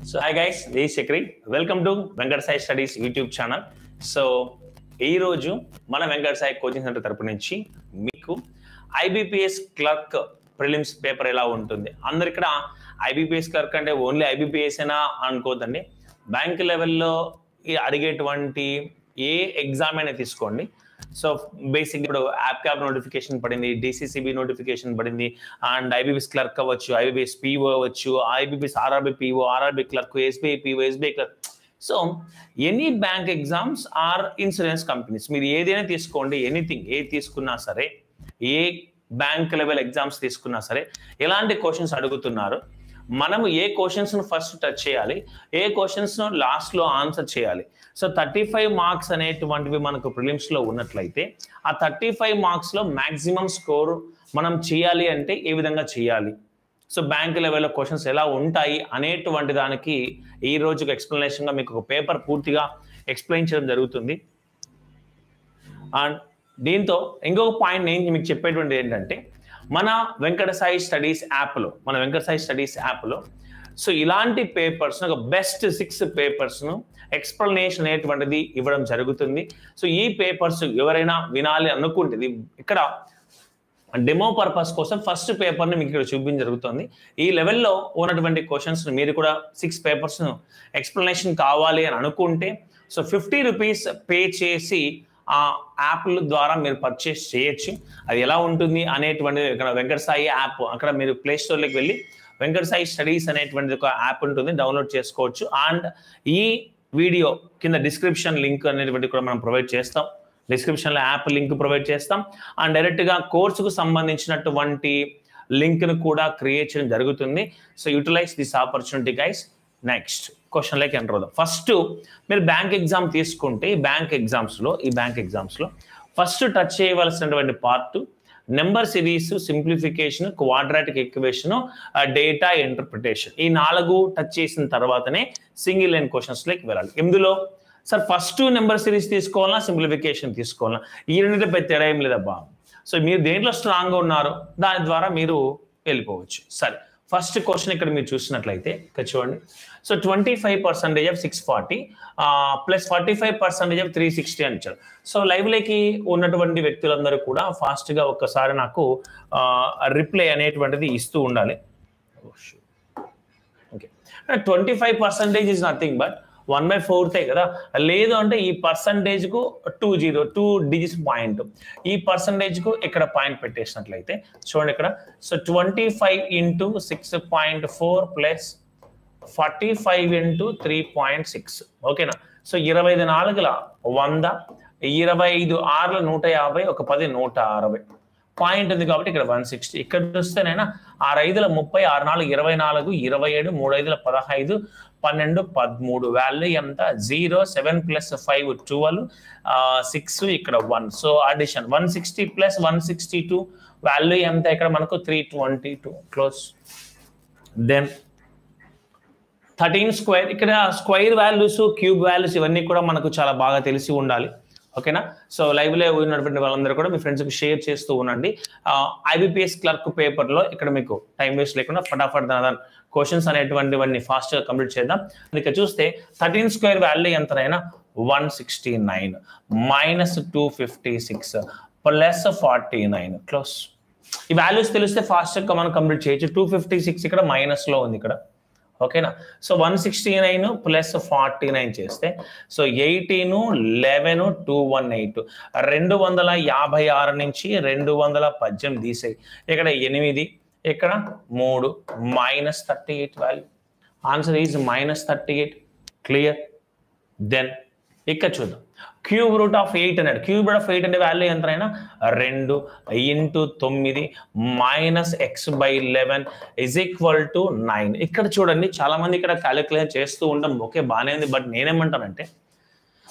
so hi guys దే Chakri welcome to Venkata Sai studies YouTube channel so ఈ రోజు మన వెంకట సాయి కోచింగ్ సెంటర్ తరపు నుంచి మీకు ఐబిపిఎస్ క్లర్క్ ప్రిలిమ్స్ పేపర్ ఎలా ఉంటుంది అందరు ఇక్కడ ఐబిపిఎస్ క్లర్క్ అంటే ఓన్లీ ఐబిపిఎస్ అయినా అనుకోదండి బ్యాంక్ లెవెల్లో ఈ అడిగేటువంటి ఏ ఎగ్జామ్ అయినా తీసుకోండి సో బేసిక్ ఇప్పుడు యాప్ క్యాబ్ నోటిఫికేషన్ పడింది డిసిసిబి నోటిఫికేషన్ పడింది అండ్ ఐబీబీఎస్ క్లర్క్ అవ్వచ్చు ఐబీబీఎస్ పీఓ అవ్వచ్చు IBPS RRB PO RRB clerk SBI PO SBI clerk so any bank exams or insurance companies మీరు ఏదైనా తీసుకోండి ఎనీథింగ్ ఏ తీసుకున్నా సరే ఏ బ్యాంక్ లెవెల్ ఎగ్జామ్స్ తీసుకున్నా సరే ఎలాంటి క్వశ్చన్స్ అడుగుతున్నారు మనము ఏ క్వశ్చన్స్ ను ఫస్ట్ టచ్ చేయాలి ఏ క్వశ్చన్స్ ను లాస్ట్ లో ఆన్సర్ చేయాలి సో థర్టీ ఫైవ్ మార్క్స్ అనేటువంటివి మనకు ప్రిలిమ్స్ లో ఉన్నట్లయితే ఆ థర్టీ ఫైవ్ మార్క్స్ లో మాక్సిమం స్కోర్ మనం చేయాలి అంటే ఏ విధంగా చేయాలి సో బ్యాంక్ లెవెల్లో క్వశ్చన్స్ ఎలా ఉంటాయి అనేటువంటి దానికి ఈ రోజుకి ఎక్స్ప్లెనేషన్గా మీకు ఒక పేపర్ పూర్తిగా ఎక్స్ప్లెయిన్ చేయడం జరుగుతుంది అండ్ దీంతో ఇంకొక పాయింట్ నేను మీకు చెప్పేటువంటిది ఏంటంటే మన వెంకట సాయి స్టడీస్ యాప్లో మన వెంకట సాయి స్టడీస్ యాప్లో సో ఇలాంటి పేపర్స్ ఒక బెస్ట్ సిక్స్ పేపర్స్ను ఎక్స్ప్లెనేషన్ అనేటువంటిది ఇవ్వడం జరుగుతుంది సో ఈ పేపర్స్ ఎవరైనా వినాలి అనుకుంటే ఇది ఇక్కడ డెమో పర్పస్ కోసం ఫస్ట్ పేపర్ని మీకు ఇక్కడ చూపించడం జరుగుతుంది ఈ లెవెల్లో ఉన్నటువంటి క్వశ్చన్స్ మీరు కూడా సిక్స్ పేపర్స్ ఎక్స్ప్లెనేషన్ కావాలి అని అనుకుంటే సో ఫిఫ్టీ రూపీస్ పే చేసి ఆ యాప్ల ద్వారా మీరు పర్చేస్ చేయొచ్చు అది ఎలా ఉంటుంది అనేటువంటిది ఇక్కడ వెంకట సాయి యాప్ అక్కడ మీరు ప్లే స్టోర్లోకి వెళ్ళి వెంకట సాయి స్టడీస్ అనేటువంటిది ఒక యాప్ ఉంటుంది డౌన్లోడ్ చేసుకోవచ్చు అండ్ ఈ వీడియో కింద డిస్క్రిప్షన్ లింక్ అనేటువంటి కూడా మనం ప్రొవైడ్ చేస్తాం డిస్క్రిప్షన్లో యాప్ లింక్ ప్రొవైడ్ చేస్తాం అండ్ డైరెక్ట్గా కోర్సుకు సంబంధించినటువంటి లింక్ను కూడా క్రియేట్ చేయడం జరుగుతుంది so utilise this opportunity guys next క్వశ్చన్లోకి ఎంటర్ అవుదాం ఫస్ట్ మీరు బ్యాంక్ ఎగ్జామ్ తీసుకుంటే ఈ బ్యాంక్ ఎగ్జామ్స్లో ఈ బ్యాంక్ ఎగ్జామ్స్లో ఫస్ట్ టచ్ చేయవలసినటువంటి part number series simplification quadratic equation data interpretation ఈ నాలుగు టచ్ చేసిన తర్వాతనే సింగిల్ లైన్ క్వశ్చన్స్లోకి వెళ్ళాలి ఇందులో సార్ ఫస్ట్ నెంబర్ సిరీస్ తీసుకోవాలన్నా సింప్లిఫికేషన్ తీసుకోవాలన్నా ఈ రెండింటిలో పెద్ద తేడా ఏం లేదబ్బా సో మీరు దేంట్లో స్ట్రాంగ్గా ఉన్నారో దాని ద్వారా మీరు వెళ్ళిపోవచ్చు సరే ఫస్ట్ క్వశ్చన్ ఇక్కడ మీరు చూసినట్లయితే ఇక్కడ చూడండి so twenty five percentage of six forty plus forty five percentage of three sixty అని ఇచ్చారు సో లైవ్లోకి ఉన్నటువంటి వ్యక్తులందరూ కూడా ఫాస్ట్గా ఒక్కసారి నాకు రిప్లై అనేటువంటిది ఇస్తూ ఉండాలి okay twenty five percentage is nothing but one by ఫోర్తే కదా లేదు అంటే ఈ పర్సంటేజ్కు two zero two digits point ఈ పర్సంటేజ్కు ఇక్కడ పాయింట్ పెట్టేసినట్లయితే చూడండి ఇక్కడ so twenty five into six point four plus forty five into three point six ఓకేనా సో ఇరవై ఐదు నాలుగుల వంద ఇరవై ఐదు ఆరుల నూట యాభై ఒక పది నూట అరవై పాయింట్ ఉంది కాబట్టి ఇక్కడ వన్ సిక్స్టీ ఇక్కడ చూస్తేనైనా ఆరు ఐదుల ముప్పై ఆరు నాలుగు ఇరవై నాలుగు ఇరవై ఏడు మూడు ఐదుల పదహైదు పన్నెండు పదమూడు వాల్యూ ఎంత zero seven plus five twelve six ఇక్కడ one so addition one sixty plus one sixty two value ఎంత ఇక్కడ మనకు three twenty two close then thirteen square ఇక్కడ స్క్వైర్ వాల్యూస్ క్యూబ్ వాల్యూస్ ఇవన్నీ కూడా మనకు చాలా బాగా తెలిసి ఉండాలి ఓకేనా సో లైవ్లో ఉన్నటువంటి వాళ్ళందరూ కూడా మీ ఫ్రెండ్స్కి షేర్ చేస్తూ ఉండండి ఐబిపిఎస్ క్లర్క్ పేపర్లో ఇక్కడ మీకు టైం వేస్ట్ లేకుండా ఫటాఫట్ దాని క్వశ్చన్స్ అనేటువంటివన్నీ ఫాస్ట్గా కంప్లీట్ చేద్దాం ఇక్కడ చూస్తే థర్టీన్ స్క్వేర్ వాల్యూ ఎంతనైనా one sixty nine minus two fifty six plus forty nine close ఈ వాల్యూస్ తెలిస్తే ఫాస్ట్గా మనం కంప్లీట్ చేయొచ్చు టూ ఫిఫ్టీ సిక్స్ ఇక్కడ మైనస్లో ఉంది ఇక్కడ ఓకేనా so one sixty nine plus forty nine చేస్తే so eighteen eleven two one eight రెండు వందల యాభై ఆరు నుంచి రెండు వందల పద్దెనిమిది తీసేయి ఇక్కడ ఎనిమిది ఇక్కడ మూడు minus thirty eight value answer is minus thirty eight clear then ఇక్కడ చూద్దాం క్యూబ్ రూట్ ఆఫ్ ఎయిట్ అన్నాడు క్యూబ్ రూట్ ఆఫ్ ఎయిట్ అంటే వాల్యూ ఎంతైనా రెండు ఇంటూ తొమ్మిది minus x by eleven is equal to nine ఇక్కడ చూడండి చాలా మంది ఇక్కడ క్యాలిక్యులేట్ చేస్తూ ఉంటాం ఓకే బాగానే ఉంది బట్ నేనేమంటానంటే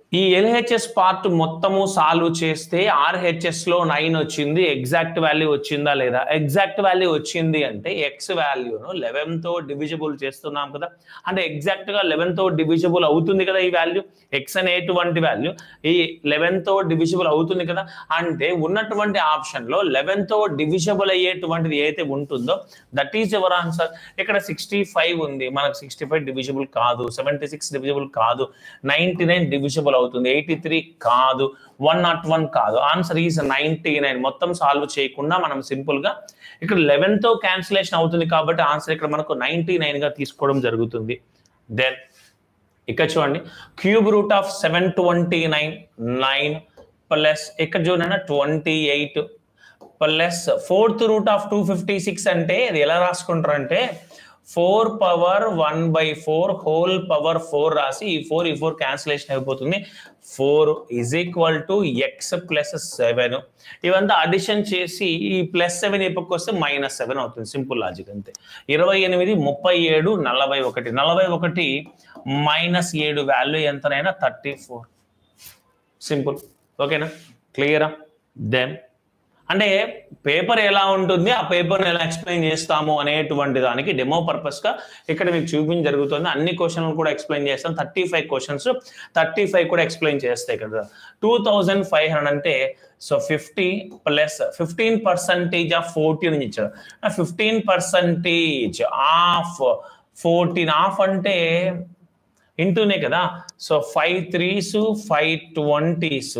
ఈ ఎల్హెచ్ఎస్ పార్ట్ మొత్తము సాల్వ్ చేస్తే ఆర్హెచ్ఎస్ లో నైన్ వచ్చింది ఎగ్జాక్ట్ వాల్యూ వచ్చిందా లేదా ఎగ్జాక్ట్ వాల్యూ వచ్చింది అంటే ఎక్స్ వాల్యూను లెవెన్ తో డివిజిబుల్ చేస్తున్నాం కదా అంటే ఎగ్జాక్ట్ గా లెవెన్ తో డివిజిబుల్ అవుతుంది కదా ఈ వాల్యూ ఎక్స్ అనేటువంటి వాల్యూ ఈ లెవెన్ తో డివిజిబుల్ అవుతుంది కదా అంటే ఉన్నటువంటి ఆప్షన్ లో లెవెన్ తో డివిజిబుల్ అయ్యేటువంటిది ఏదైతే ఉంటుందో దట్ ఈజ్ ఎవర్ ఆన్సర్ ఇక్కడ సిక్స్టీ ఫైవ్ ఉంది మనకు సిక్స్టీ ఫైవ్ డివిజిబుల్ కాదు సెవెంటీ సిక్స్ డివిజిబుల్ కాదు నైన్టీ నైన్ డివిజిబుల్ అవుతుంది ఎయిటీ త్రీ కాదు వన్ నాట్ వన్ కాదు ఆన్సర్ ఈజ్ నైన్టీ నైన్ మొత్తం సాల్వ్ చేయకుండా మనం సింపుల్ గా ఇక్కడ లెవెన్ తో క్యాన్సిలేషన్ అవుతుంది కాబట్టి ఆన్సర్ ఇక్కడ మనకు నైన్టీ నైన్ గా తీసుకోవడం జరుగుతుంది దెన్ ఇక్కడ చూడండి cube root of seven twenty nine nine plus ఇక్కడ చూడండి twenty eight plus fourth root of two fifty six అంటే ఇది ఎలా రాసుకుంటారంటే four power one by four whole power four రాసి ఈ ఫోర్ ఈ ఫోర్ క్యాన్సిలేషన్ అయిపోతుంది four is equal to x plus seven ఇవంతా అడిషన్ చేసి ఈ ప్లస్ సెవెన్ ఈ పక్క వస్తే మైనస్ సెవెన్ అవుతుంది సింపుల్ లాజిక్ అంతే ఇరవై ఎనిమిది ముప్పై ఏడు నలభై ఒకటి నలభై ఒకటి మైనస్ ఏడు వాల్యూ ఎంతనైనా థర్టీ ఫోర్ సింపుల్ ఓకేనా క్లియరా దెన్ అంటే పేపర్ ఎలా ఉంటుంది ఆ పేపర్ని ఎలా ఎక్స్ప్లెయిన్ చేస్తాము అనేటువంటి దానికి డెమో పర్పస్ గా ఇక్కడ మీకు చూపించ జరుగుతుంది అన్ని క్వశ్చన్లు కూడా ఎక్స్ప్లెయిన్ చేస్తాం thirty five questions thirty five కూడా ఎక్స్ప్లెయిన్ చేస్తాయి ఇక్కడ టూ థౌజండ్ ఫైవ్ హండ్రెడ్ అంటే so fifty plus fifteen percentage of fourteen అని ఇచ్చాడు fifteen percentage of fourteen of అంటే ఇంటూనే కదా so five threes five twenties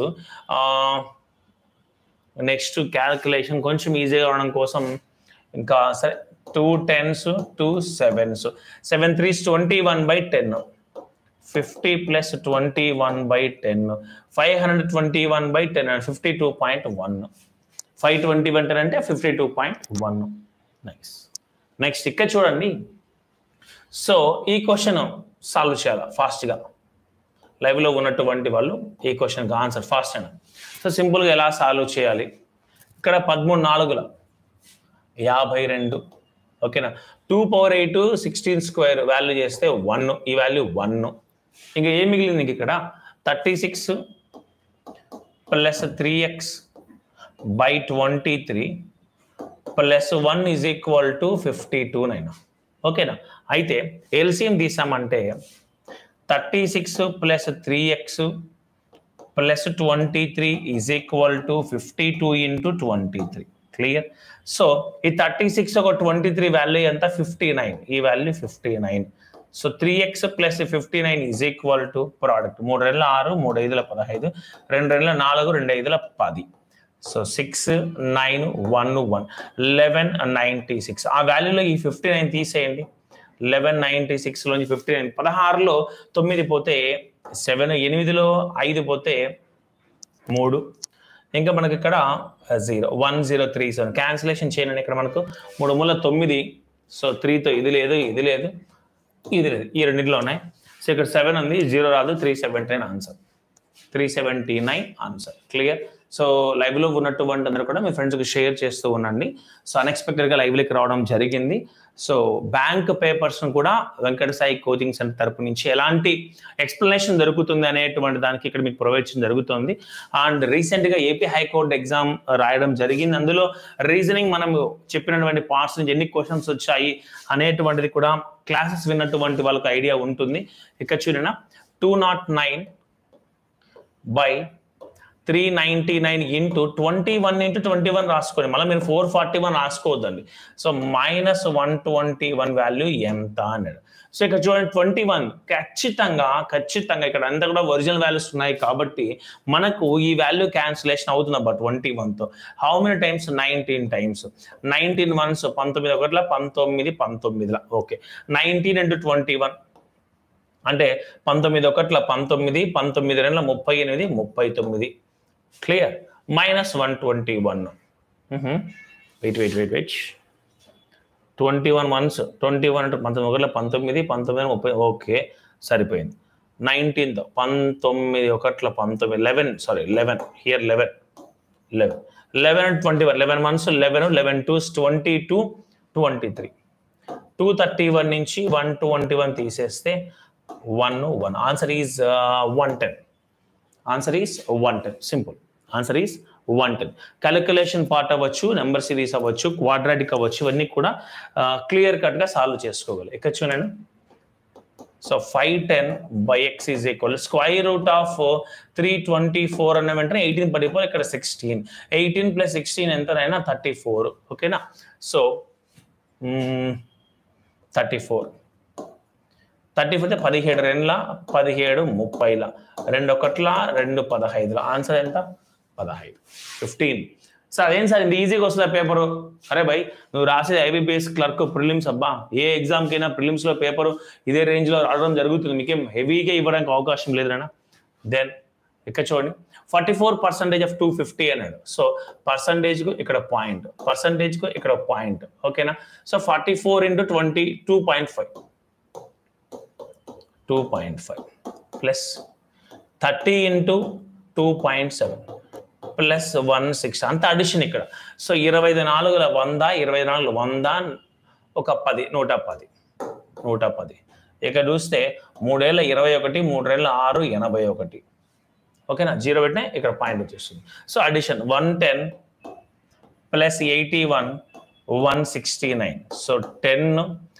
next calculation కొంచెం ఈజీగా అవడం కోసం ఇంకా సరే two tens two sevens seven threes twenty one by ten fifty plus twenty one by ten five hundred twenty one by ten fifty two point one five twenty one ten అంటే fifty two point one next next ఇక్కడ చూడండి so ఈ question solve చేయాలి ఫాస్ట్గా లైవ్లో ఉన్నటువంటి వాళ్ళు ఈ క్వశ్చన్కి ఆన్సర్ ఫాస్ట్ అయినా సో సింపుల్గా ఎలా సాల్వ్ చేయాలి ఇక్కడ పదమూడు నాలుగుల యాభై రెండు ఓకేనా two power eight sixteen square value చేస్తే వన్ ఈ వాల్యూ వన్ ఇంకా ఏం మిగిలింది ఇంక ఇక్కడ thirty six plus three x by twenty three plus one is equal to fifty two nine ఓకేనా అయితే ఎల్సిఎం తీసామంటే thirty six plus three x plus twenty three is equal to fifty two into twenty three clear so ఈ thirty six ఒక twenty three value ఎంత fifty nine ఈ value fifty nine so three x plus fifty nine is equal to product మూడు రెండుల ఆరు మూడు ఐదుల పదహైదు రెండు రెండుల నాలుగు రెండు ఐదుల పది so six nine one one eleven ninety six ఆ వాల్యూలో ఈ ఫిఫ్టీ నైన్ తీసేయండి లెవెన్ నైంటీ సిక్స్లోంచి ఫిఫ్టీ నైన్ పదహారులో తొమ్మిది పోతే సెవెన్ ఎనిమిదిలో ఐదు పోతే మూడు ఇంకా మనకి ఇక్కడ zero one zero three seven cancellation చేయండి ఇక్కడ మనకు మూడు మూల తొమ్మిది సో త్రీతో ఇది లేదు ఇది లేదు ఇది లేదు ఈ రెండింటిలో ఉన్నాయి సో ఇక్కడ సెవెన్ ఉంది జీరో రాదు three seventy nine answer three seventy nine answer clear so లైవ్లో ఉన్నటువంటి అందరూ కూడా మీ ఫ్రెండ్స్కి షేర్ చేస్తూ ఉండండి సో అన్ఎక్స్పెక్టెడ్గా లైవ్లోకి రావడం జరిగింది సో బ్యాంక్ పేపర్స్ను కూడా వెంకట సాయి కోచింగ్ సెంటర్ తరపు నుంచి ఎలాంటి ఎక్స్ప్లెనేషన్ దొరుకుతుంది అనేటువంటి దానికి ఇక్కడ మీకు ప్రొవైడ్ చేయడం జరుగుతుంది అండ్ రీసెంట్గా ఏపీ హైకోర్టు ఎగ్జామ్ రాయడం జరిగింది అందులో రీజనింగ్ మనం చెప్పినటువంటి పార్ట్స్ నుంచి ఎన్ని క్వశ్చన్స్ వచ్చాయి అనేటువంటిది కూడా క్లాసెస్ విన్నటువంటి వాళ్ళకి ఐడియా ఉంటుంది ఇక్కడ చూడన two nought nine by three ninety nine into twenty one into twenty one రాసుకోండి మళ్ళీ మీరు ఫోర్ ఫార్టీ వన్ రాసుకోవద్దండి so minus one twenty one value ఎంత అన్నాడు సో ఇక్కడ చూడండి ట్వంటీ వన్ ఖచ్చితంగా ఖచ్చితంగా ఇక్కడ అంతా కూడా ఒరిజినల్ వాల్యూస్ ఉన్నాయి కాబట్టి మనకు ఈ వాల్యూ క్యాన్సిలేషన్ అవుతుంది అబ్బా ట్వంటీ వన్తో how many times nineteen times nineteen ones పంతొమ్మిది ఒకటిలో పంతొమ్మిది పంతొమ్మిదిలో okay nineteen into twenty one అంటే పంతొమ్మిది ఒకట్ల పంతొమ్మిది పంతొమ్మిది రెండుల ముప్పై ఎనిమిది ముప్పై తొమ్మిది clear minus one twenty one wait wait wait wait twenty one ones twenty one అంటే పంతొమ్మిది ఒకట్ల పంతొమ్మిది పంతొమ్మిది ముప్పై ఓకే సరిపోయింది నైన్టీన్త్ పంతొమ్మిది ఒకట్ల పంతొమ్మిది eleven sorry eleven here eleven eleven eleven twenty one eleven months eleven eleven two twenty two twenty three two thirty one నుంచి వన్ ట్వంటీ వన్ తీసేస్తే one one answer is one ten answer is one ten simple answer is one ten calculation part అవ్వచ్చు number series అవ్వచ్చు quadratic అవ్వచ్చు ఇవన్నీ కూడా clear కట్గా solve చేసుకోగలరు ఇక్కడ చూడండి so five ten by x is equal square root of three twenty four అన్న వెంటనే ఎయిటీన్ పడిపోయి ఇక్కడ సిక్స్టీన్ ఎయిటీన్ ప్లస్ సిక్స్టీన్ ఎంతనైనా థర్టీ ఫోర్ ఓకేనా so thirty four thirty four పదిహేడు రెండుల పదిహేడు ముప్పైల రెండు ఒకట్ల రెండు పదహైదుల ఆన్సర్ ఎంత పదహైదు ఫిఫ్టీన్ సార్ అదేం సార్ ఇంత ఈజీగా వస్తుందా పేపరు అరే భయ్ నువ్వు రాసేది ఐబీపీఎస్ క్లర్క్ ప్రిలిమ్స్ అబ్బా ఏ ఎగ్జామ్కి అయినా ప్రిలిమ్స్లో పేపరు ఇదే రేంజ్లో రావడం జరుగుతుంది మీకేం హెవీగా ఇవ్వడానికి అవకాశం లేదురా దెన్ ఇక్కడ చూడండి forty four percentage of two fifty అన్నాడు సో పర్సంటేజ్కు ఇక్కడ పాయింట్ పర్సంటేజ్కు ఇక్కడ పాయింట్ ఓకేనా so forty four into twenty two point five two point five plus thirty into two point seven plus one six అంత అడిషన్ ఇక్కడ సో ఇరవై ఐదు నాలుగుల వంద ఇరవై నాలుగు వంద ఒక పది నూట పది నూట పది ఇక్కడ చూస్తే మూడేళ్ళ ఇరవై ఒకటి మూడేళ్ళ ఆరు ఎనభై ఒకటి ఓకేనా జీరో పెట్టినా ఇక్కడ పాయింట్ వచ్చేస్తుంది so addition one ten plus eighty one one sixty nine so ten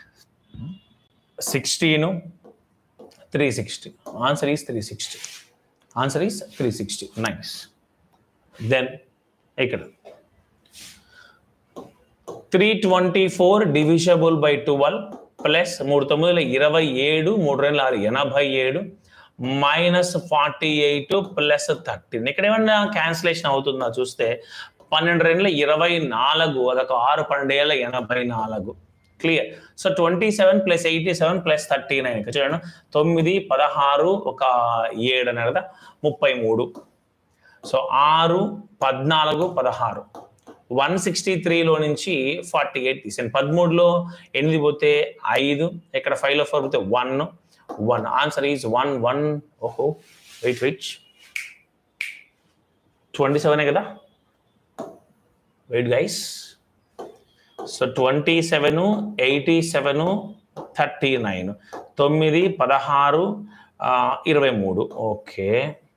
సిక్స్టీను three sixty answer is three sixty answer is three sixty nice then ఇక్కడ three twenty four divisible by twelve plus మూడు తొమ్మిదిలో ఇరవై ఏడు మూడు రెండు ఆరు ఎనభై ఏడు minus forty eight plus thirteen ఇక్కడ ఏమన్నా క్యాన్సిలేషన్ అవుతుందా చూస్తే పన్నెండు రెండుల ఇరవై నాలుగు అదొక ఆరు పన్నెండేళ్ళ ఎనభై నాలుగు clear so twenty seven plus eighty seven plus thirty nine ఇక్కడ చూడండి తొమ్మిది పదహారు ఒక ఏడు అన్నారు కదా ముప్పై మూడు సో ఆరు పద్నాలుగు పదహారు వన్ సిక్స్టీ త్రీలో నుంచి ఫార్టీ ఎయిట్ తీసాను పదమూడులో ఎనిమిది పోతే ఐదు ఇక్కడ ఫైవ్లో ఫోర్ పోతే one one answer is one one ఓహో వెయిట్ విచ్ ట్వంటీ సెవెనే కదా wait guys so twenty seven eighty seven thirty nine తొమ్మిది పదహారు ఆ, ఇరవై మూడు ఓకే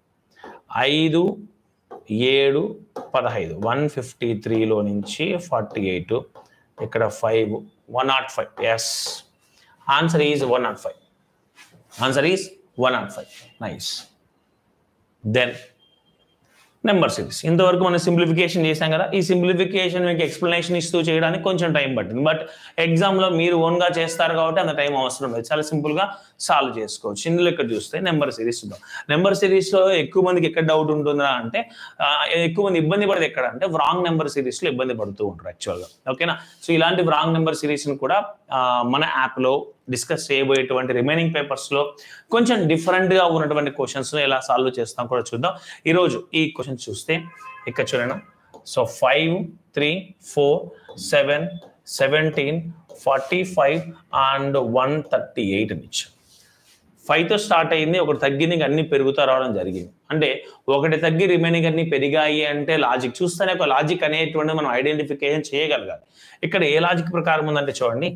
ఐదు ఏడు పదహైదు వన్ ఫిఫ్టీ త్రీలో నుంచి ఫార్టీ ఎయిట్ ఇక్కడ five one nought five yes answer is one nought five answer is one nought five nice then number series ఇంతవరకు మనం సింప్లిఫికేషన్ చేశాం కదా ఈ సింప్లిఫికేషన్ మీకు ఎక్స్ప్లెనేషన్ ఇస్తూ చేయడానికి కొంచెం టైం పట్టింది బట్ ఎగ్జామ్లో మీరు ఓన్గా చేస్తారు కాబట్టి అంత టైం అవసరం లేదు చాలా సింపుల్గా సాల్వ్ చేసుకోవచ్చు ఇందులో ఇక్కడ చూస్తే నెంబర్ సిరీస్ చూద్దాం నెంబర్ సిరీస్లో ఎక్కువ మందికి ఎక్కడ డౌట్ ఉంటుందా అంటే ఆ, ఎక్కువ మంది ఇబ్బంది పడేది ఎక్కడ అంటే రాంగ్ నెంబర్ సిరీస్లో ఇబ్బంది పడుతూ ఉంటారు యాక్చువల్గా ఓకేనా సో ఇలాంటి రాంగ్ నెంబర్ సిరీస్ని కూడా ఆ, మన యాప్లో డిస్కస్ చేయబోయేటువంటి రిమైనింగ్ పేపర్స్లో కొంచెం డిఫరెంట్గా ఉన్నటువంటి క్వశ్చన్స్ ఎలా సాల్వ్ చేస్తాం కూడా చూద్దాం ఈరోజు ఈ క్వశ్చన్ చూస్తే ఇక్కడ చూడండి so five three four seven seventeen forty five and one thirty eight అని ఇచ్చాం ఫైవ్తో స్టార్ట్ అయింది ఒకటి తగ్గింది ఇంకా అన్ని పెరుగుతూ రావడం జరిగింది అంటే ఒకటి తగ్గి రిమైనింగ్ అన్ని పెరిగాయి అంటే లాజిక్ చూస్తేనే ఒక లాజిక్ అనేటువంటి మనం ఐడెంటిఫికేషన్ చేయగలగాలి ఇక్కడ ఏ లాజిక్ ప్రకారం ఉందంటే చూడండి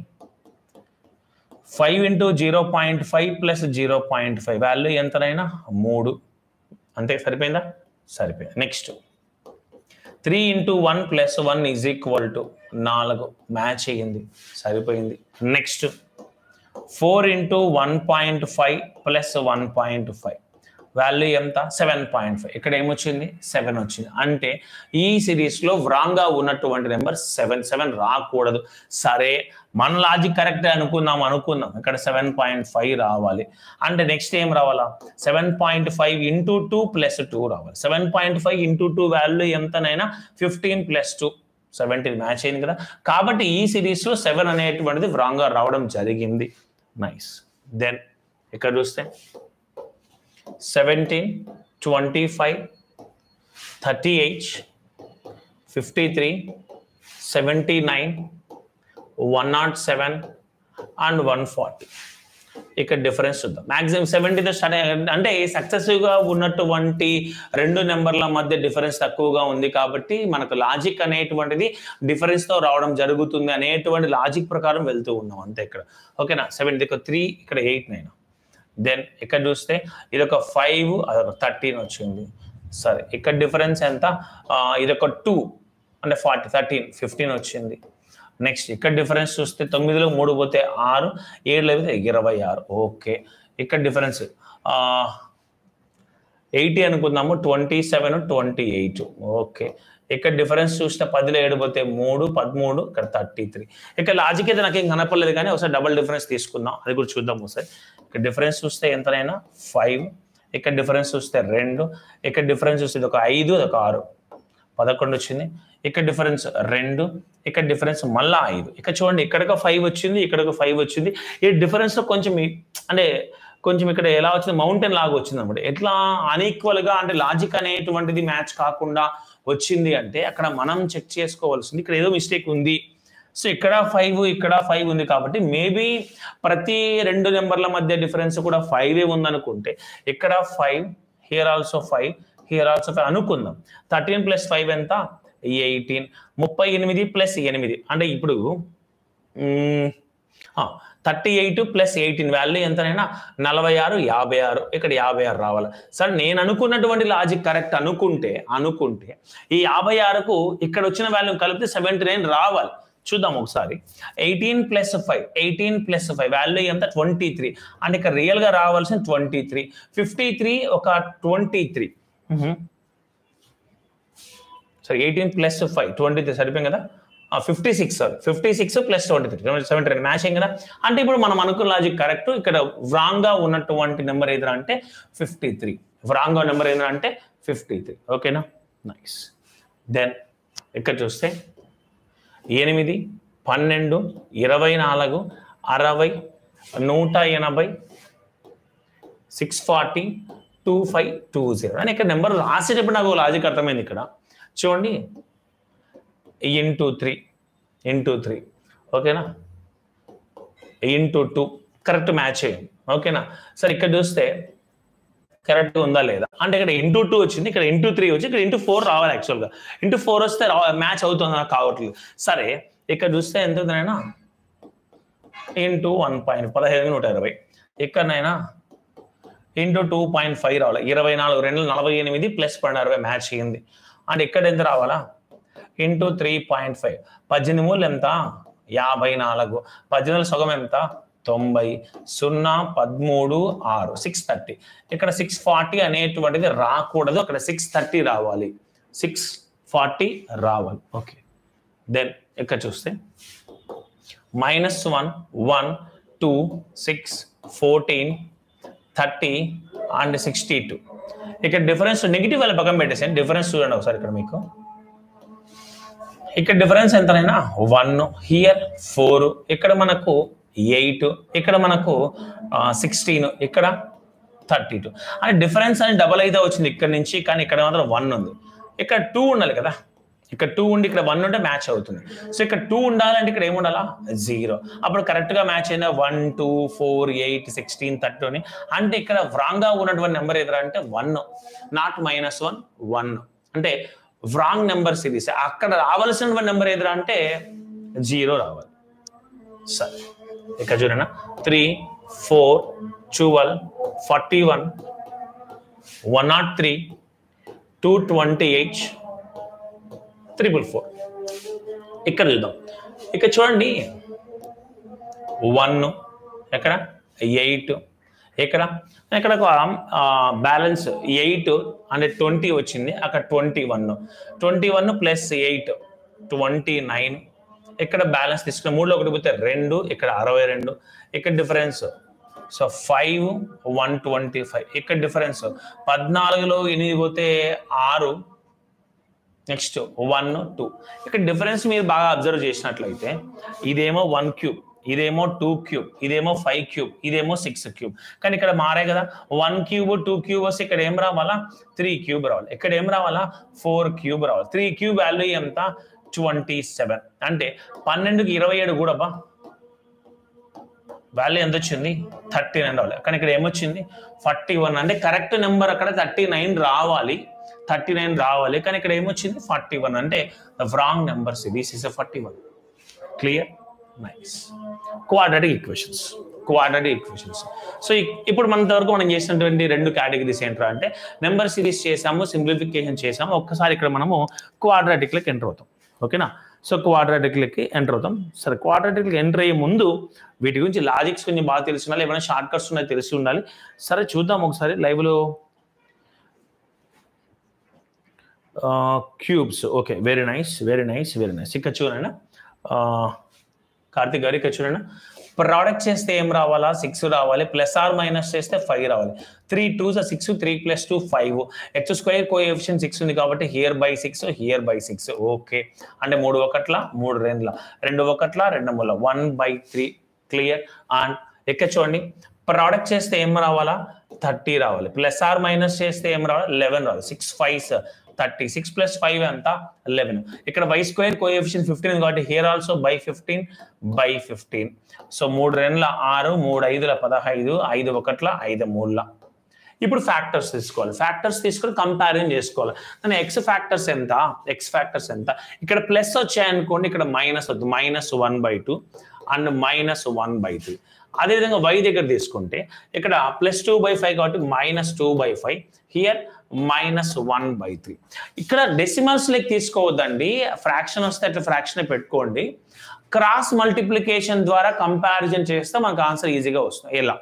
five into zero point five plus zero point five value ఎంతనైనా మూడు అంతే సరిపోయిందా సరిపోయింది next three into one plus one is equal to నాలుగు మ్యాచ్ అయ్యింది సరిపోయింది next four into one point five plus one point five value ఎంత seven point five ఇక్కడ ఏమొచ్చింది సెవెన్ వచ్చింది అంటే ఈ సిరీస్లో వ్రాంగ్గా ఉన్నటువంటి నెంబర్ సెవెన్ సెవెన్ రాకూడదు సరే మన లాజిక్ కరెక్ట్ అనుకుందాం అనుకుందాం ఇక్కడ సెవెన్ పాయింట్ ఫైవ్ రావాలి అంటే నెక్స్ట్ ఏం రావాలా seven point five into two plus two రావాలి seven point five into two value ఎంతనైనా fifteen plus two seventeen match అయింది కదా కాబట్టి ఈ సిరీస్లో సెవెన్ అనేటువంటిది వ్రాంగ్గా రావడం జరిగింది నైస్ దెన్ ఇక్కడ చూస్తే seventeen twenty five thirty eight fifty three seventy nine one nought seven and one forty ఇక్కడ డిఫరెన్స్ చూద్దాం మాక్సిమం సెవెంటీతో స్టార్ట్ అయ్యి- అంటే సక్సెసివ్గా ఉన్నటువంటి రెండు నెంబర్ల మధ్య డిఫరెన్స్ తక్కువగా ఉంది కాబట్టి మనకు లాజిక్ అనేటువంటిది డిఫరెన్స్తో రావడం జరుగుతుంది అనేటువంటి లాజిక్ ప్రకారం వెళ్తూ ఉన్నాం అంతే ఇక్కడ ఓకేనా సెవెంటీ త్రీ ఇక్కడ ఎయిట్ నైన్ దెన్ ఇక్కడ చూస్తే ఇది ఒక ఫైవ్ అదొక థర్టీన్ వచ్చింది సరే ఇక్కడ డిఫరెన్స్ ఎంత ఆ, ఇది ఒక టూ అంటే ఫార్టీ థర్టీన్ ఫిఫ్టీన్ వచ్చింది నెక్స్ట్ ఇక్కడ డిఫరెన్స్ చూస్తే తొమ్మిదిలో మూడు పోతే ఆరు ఏడులో అయితే ఇరవై ఆరు ఓకే ఇక్కడ డిఫరెన్స్ ఎయిటీ అనుకుందాము twenty seven twenty eight okay ఇక్కడ డిఫరెన్స్ చూస్తే పదిలో ఏడు పోతే మూడు పదమూడు ఇక్కడ థర్టీ త్రీ ఇక్కడ లాజిక్ అయితే నాకేం కనపడలేదు కానీ ఒకసారి డబుల్ డిఫరెన్స్ తీసుకుందాం అది కూడా చూద్దాం ఒకసారి ఇక్కడ డిఫరెన్స్ చూస్తే ఎంతనైనా ఫైవ్ ఇక్కడ డిఫరెన్స్ చూస్తే రెండు ఇక్కడ డిఫరెన్స్ చూస్తే ఇది ఒక ఐదు అది ఒక ఆరు పదకొండు వచ్చింది ఇక్కడ డిఫరెన్స్ రెండు ఇక్కడ డిఫరెన్స్ మళ్ళా ఐదు ఇక్కడ చూడండి ఇక్కడికి ఫైవ్ వచ్చింది ఇక్కడికి ఫైవ్ వచ్చింది ఈ డిఫరెన్స్ లో కొంచెం ఈ- అంటే కొంచెం ఇక్కడ ఎలా వచ్చింది మౌంటైన్ లాగా వచ్చింది అనమాట ఎట్లా అన్ఈక్వల్ గా అంటే లాజిక్ అనేటువంటిది మ్యాచ్ కాకుండా వచ్చింది అంటే అక్కడ మనం చెక్ చేసుకోవాల్సింది ఇక్కడ ఏదో మిస్టేక్ ఉంది సో ఇక్కడ ఫైవ్ ఇక్కడ ఫైవ్ ఉంది కాబట్టి మేబీ ప్రతి రెండు నెంబర్ల మధ్య డిఫరెన్స్ కూడా ఫైవ్ ఉందనుకుంటే ఇక్కడ five here also five here also five అనుకుందాం థర్టీన్ ప్లస్ ఫైవ్ ఎంత ఎయిటీన్ ముప్పై ఎనిమిది ప్లస్ ఎనిమిది అంటే ఇప్పుడు thirty eight plus eighteen value ఎంతనైనా నలభై ఆరు యాభై ఆరు ఇక్కడ యాభై ఆరు రావాలి సరే నేను అనుకున్నటువంటి లాజిక్ కరెక్ట్ అనుకుంటే అనుకుంటే ఈ యాభై ఆరుకు ఇక్కడ వచ్చిన వాల్యూ కలిపితే సెవెంటీ నైన్ రావాలి చూద్దాం ఒకసారి eighteen plus five eighteen plus five value ఎంత ట్వంటీ త్రీ అంటే ఇక్కడ రియల్ గా రావాల్సిన ట్వంటీ త్రీ ఫిఫ్టీ త్రీ ఒక ట్వంటీ త్రీ సరే eighteen plus five twenty three సరిపోయింది కదా fifty six sorry fifty six plus twenty three seventy రెండు మ్యాచింగ్ కదా అంటే ఇప్పుడు మనం అనుకున్న లాజిక్ కరెక్ట్ ఇక్కడ wrong గా ఉన్నటువంటి నెంబర్ ఏదైనా అంటే ఫిఫ్టీ త్రీ గా నెంబర్ ఏదైనా అంటే ఫిఫ్టీ త్రీ ఓకేనా నైస్ దెన్ ఇక్కడ చూస్తే ఎనిమిది పన్నెండు ఇరవై నాలుగు అరవై నూట ఎనభై six forty two five two zero అని ఇక్కడ నెంబర్ రాసేటప్పుడు నాకు లాజిక్ అర్థమైంది ఇక్కడ చూడండి ఇంటూ త్రీ ఇంటూ త్రీ ఓకేనా ఇంటూ టూ కరెక్ట్ మ్యాచ్ అయ్యింది ఓకేనా సరే ఇక్కడ చూస్తే కరెక్ట్ ఉందా లేదా అంటే ఇక్కడ ఇంటూ టూ వచ్చింది ఇక్కడ ఇంటూ త్రీ వచ్చి ఇక్కడ ఇంటూ ఫోర్ రావాలి యాక్చువల్గా ఇంటూ ఫోర్ వస్తే మ్యాచ్ అవుతుందా కావట్లేదు సరే ఇక్కడ చూస్తే ఎంత ఉందనైనా ఇంటూ వన్ పాయింట్ పదహైదు నూట ఇరవై ఇక్కడనైనా ఇంటూ టూ పాయింట్ ఫైవ్ రావాలి ఇరవై నాలుగు రెండు నలభై ఎనిమిది ప్లస్ పన్నెండు అరవై మ్యాచ్ అయ్యింది అంటే ఇక్కడ ఎంత రావాలా ఇంటూ త్రీ పాయింట్ ఫైవ్ పద్దెనిమిది మూలు ఎంత యాభై నాలుగు పద్దెనిమిది సగం ఎంత తొంభై సున్నా పదమూడు ఆరు సిక్స్ థర్టీ ఇక్కడ సిక్స్ ఫార్టీ అనేటువంటిది రాకూడదు అక్కడ సిక్స్ థర్టీ రావాలి సిక్స్ ఫార్టీ రావాలి ఓకే దెన్ ఇక్కడ చూస్తే minus one one two six fourteen thirty and sixty two ఇక్కడ డిఫరెన్స్ నెగిటివ్ వాళ్ళ పక్కన పెట్టేసాను డిఫరెన్స్ చూడండి ఒకసారి ఇక్కడ మీకు ఇక్కడ డిఫరెన్స్ ఎంతనైనా వన్ హియర్ ఫోర్ ఇక్కడ మనకు ఎయిట్ ఇక్కడ మనకు సిక్స్టీన్ ఇక్కడ థర్టీ టూ అంటే డిఫరెన్స్ అని డబల్ అయితే వచ్చింది ఇక్కడ నుంచి కానీ ఇక్కడ మాత్రం వన్ ఉంది ఇక్కడ టూ ఉండాలి కదా ఇక్కడ టూ ఉండి ఇక్కడ వన్ ఉంటే మ్యాచ్ అవుతుంది సో ఇక్కడ టూ ఉండాలంటే ఇక్కడ ఏముండాలా జీరో అప్పుడు కరెక్ట్ గా మ్యాచ్ అయిన one two four eight sixteen thirty అని అంటే ఇక్కడ wrong గా ఉన్నటువంటి నెంబర్ ఎదురా అంటే one not minus one one అంటే రాంగ్ నెంబర్ సిరీస్ అక్కడ రావాల్సినటువంటి నెంబర్ ఎదురా అంటే జీరో రావాలి సరే ఇక్కడ చూడనా three four twelve forty one one not three two twenty eight triple four ఇక్కడ చూద్దాం ఇక్కడ చూడండి వన్ ఎక్కడ ఎయిట్ ఇక్కడ ఇక్కడ ఒక బ్యాలెన్స్ ఎయిట్ అంటే ట్వంటీ వచ్చింది అక్కడ twenty one twenty one plus eight twenty nine ఇక్కడ బ్యాలెన్స్ తీసుకుని మూడులో ఒకటి పోతే రెండు ఇక్కడ అరవై రెండు ఇక్కడ difference so five one twenty five ఇక్కడ డిఫరెన్స్ పద్నాలుగులో ఎనిమిది పోతే ఆరు నెక్స్ట్ వన్ టూ ఇక్కడ డిఫరెన్స్ మీరు బాగా అబ్జర్వ్ చేసినట్లయితే ఇదేమో వన్ క్యూబ్ ఇదేమో టూ క్యూబ్ ఇదేమో ఫైవ్ క్యూబ్ ఇదేమో సిక్స్ క్యూబ్ కానీ ఇక్కడ మారే కదా వన్ క్యూబ్ టూ క్యూబ్ వస్తే ఇక్కడ ఏం రావాలా త్రీ క్యూబ్ రావాలి ఇక్కడ ఏం రావాలా ఫోర్ క్యూబ్ రావాలి త్రీ క్యూబ్ వాల్యూ ఎంత ట్వంటీ సెవెన్ అంటే పన్నెండుకి ఇరవై ఏడు కూడా బా వాల్యూ ఎంత వచ్చింది థర్టీ నైన్ రావాలి కానీ ఇక్కడ ఏమొచ్చింది ఫార్టీ వన్ అంటే కరెక్ట్ నెంబర్ అక్కడ థర్టీ నైన్ రావాలి థర్టీ నైన్ రావాలి కానీ ఇక్కడ ఏమొచ్చింది ఫార్టీ వన్ అంటే the wrong numbers this is forty one clear nice quadratic equations quadratic equations so ఇప్పుడు మన వరకు మనం చేసినటువంటి రెండు కేటగిరీస్ ఏంట్రా అంటే నెంబర్ సిరీస్ చేసాము సింప్లిఫికేషన్ చేసాము ఒక్కసారి ఇక్కడ మనము క్వాడ్రాటిక్లకి ఎంటర్ అవుతాం ఓకేనా సో క్వాడ్రాటిక్లకి ఎంటర్ అవుతాం సరే క్వాడ్రాటిక్లకి ఎంటర్ అయ్యే ముందు వీటి గురించి లాజిక్స్ కొంచెం బాగా తెలిసి ఉండాలి ఏమైనా షార్ట్ కట్స్ ఉన్నాయో తెలిసి ఉండాలి సరే చూద్దాం ఒకసారి లైవ్లో cubes okay very nice very nice very nice ఇక్కడ చూడండి కార్తిక్ గారు ఇక్కడ చూడండి ప్రోడక్ట్ చేస్తే ఏం రావాలా సిక్స్ రావాలి ప్లస్ ఆర్ మైనస్ చేస్తే ఫైవ్ రావాలి three two six three plus two five x square coefficient six ఉంది కాబట్టి here by six here by six okay అంటే మూడు ఒకట్ల మూడు రెండుల రెండు ఒకట్ల రెండు మూల one by three clear and ఎక్కడ చూడండి ప్రోడక్ట్ చేస్తే ఏం రావాలా థర్టీ రావాలి ప్లస్ ఆర్ మైనస్ చేస్తే ఏం రావాలి లెవెన్ రావాలి six five thirty six plus five ఎంత లెవెన్ ఇక్కడ వై స్క్వేర్ కోఎఫిషియన్ ఫిఫ్టీన్ కాబట్టి here also by fifteen by fifteen so మూడు రెండ్ల ఆరు మూడు ఐదుల పదహైదు ఐదు ఒకట్ల ఐదు మూడుల ఇప్పుడు ఫ్యాక్టర్స్ తీసుకోవాలి ఫ్యాక్టర్స్ తీసుకొని కంపారిజన్ చేసుకోవాలి కానీ ఎక్స్ ఫ్యాక్టర్స్ ఎంత ఎక్స్ ఫ్యాక్టర్స్ ఎంత ఇక్కడ ప్లస్ వచ్చాయనుకోండి ఇక్కడ మైనస్ వద్దు minus one by two and minus one by three అదేవిధంగా వై దగ్గర తీసుకుంటే ఇక్కడ ప్లస్ టూ బై ఫైవ్ కాబట్టి minus two by five here minus one by three ఇక్కడ డెసిమల్స్ లెక్క తీసుకోవద్దండి ఫ్రాక్షన్ వస్తే అట్లా ఫ్రాక్షన్ పెట్టుకోండి క్రాస్ మల్టిప్లికేషన్ ద్వారా కంపారిజన్ చేస్తే మనకు ఆన్సర్ ఈజీగా వస్తుంది ఎలా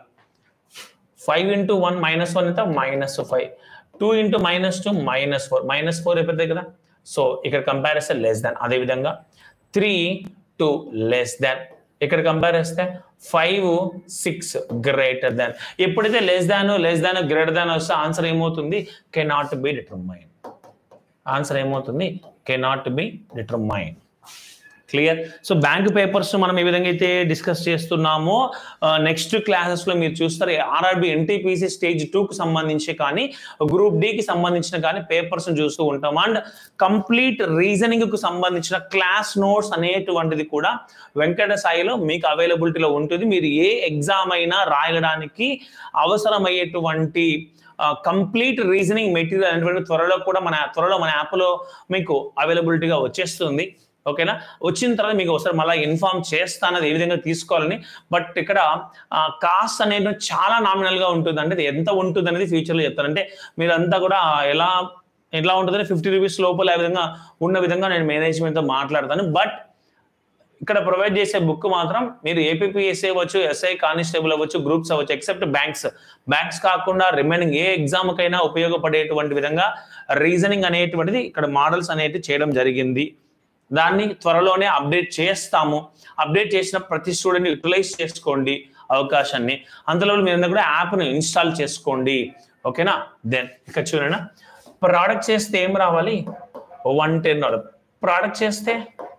five into one minus one ఎంత minus five two into minus two minus four minus four అయిపోతుంది కదా సో ఇక్కడ కంపారిజన్ లెస్ దాన్ అదేవిధంగా త్రీ టూ లెస్ దాన్ ఇక్కడ కంపేర్ చేస్తే ఫైవ్ సిక్స్ గ్రేటర్ దాన్ ఎప్పుడైతే less than less than greater than వస్తే answer ఏమవుతుంది కెనాట్ బి డిటర్మైన్ ఆన్సర్ ఏమవుతుంది cannot be determine clear so bank papers మనం ఏ విధంగా అయితే డిస్కస్ చేస్తున్నామో నెక్స్ట్ క్లాసెస్ లో మీరు చూస్తారు ఆర్ఆర్బి ఎన్టీపీసీ స్టేజ్ టూ కు సంబంధించి కానీ గ్రూప్ డి కి సంబంధించిన కానీ పేపర్స్ చూస్తూ ఉంటాం అండ్ కంప్లీట్ రీజనింగ్ కు సంబంధించిన క్లాస్ నోట్స్ అనేటువంటిది కూడా వెంకట సాయిలో మీకు అవైలబిలిటీలో ఉంటుంది మీరు ఏ ఎగ్జామ్ అయినా రాయడానికి అవసరమయ్యేటువంటి కంప్లీట్ రీజనింగ్ మెటీరియల్ అనేటువంటి త్వరలో కూడా మన త్వరలో మన యాప్లో మీకు అవైలబిలిటీగా వచ్చేస్తుంది ఓకేనా వచ్చిన తర్వాత మీకు ఒకసారి మళ్ళీ ఇన్ఫార్మ్ చేస్తాను అది ఏ విధంగా తీసుకోవాలని బట్ ఇక్కడ కాస్ట్ అనేది చాలా నామినల్ గా ఉంటుంది అంటే అది ఎంత ఉంటుంది అనేది ఫ్యూచర్ లో చెప్తాను అంటే మీరంతా కూడా ఎలా ఎట్లా ఉంటుందని ఫిఫ్టీ రూపీస్ లోపల ఆ విధంగా ఉన్న విధంగా నేను మేనేజ్మెంట్ తో మాట్లాడతాను బట్ ఇక్కడ ప్రొవైడ్ చేసే బుక్ మాత్రం మీరు ఏపీఎస్ఏ అవ్వచ్చు ఎస్ఐ కానిస్టేబుల్ అవ్వచ్చు గ్రూప్స్ అవ్వచ్చు ఎక్సెప్ట్ బ్యాంక్స్ బ్యాంక్స్ కాకుండా రిమైనింగ్ ఏ ఎగ్జామ్ కైనా ఉపయోగపడేటువంటి విధంగా రీజనింగ్ అనేటువంటిది ఇక్కడ మోడల్స్ అనేవి చేయడం జరిగింది దాన్ని త్వరలోనే అప్డేట్ చేస్తాము అప్డేట్ చేసిన ప్రతి స్టూడెంట్ యూటిలైజ్ చేసుకోండి అవకాశాన్ని అందులో మీరు కూడా యాప్ను ఇన్స్టాల్ చేసుకోండి ఓకేనా దెన్ ఇక్కడ చూడండి ప్రోడక్ట్ చేస్తే ఏం రావాలి వన్ టెన్ ప్రోడక్ట్ చేస్తే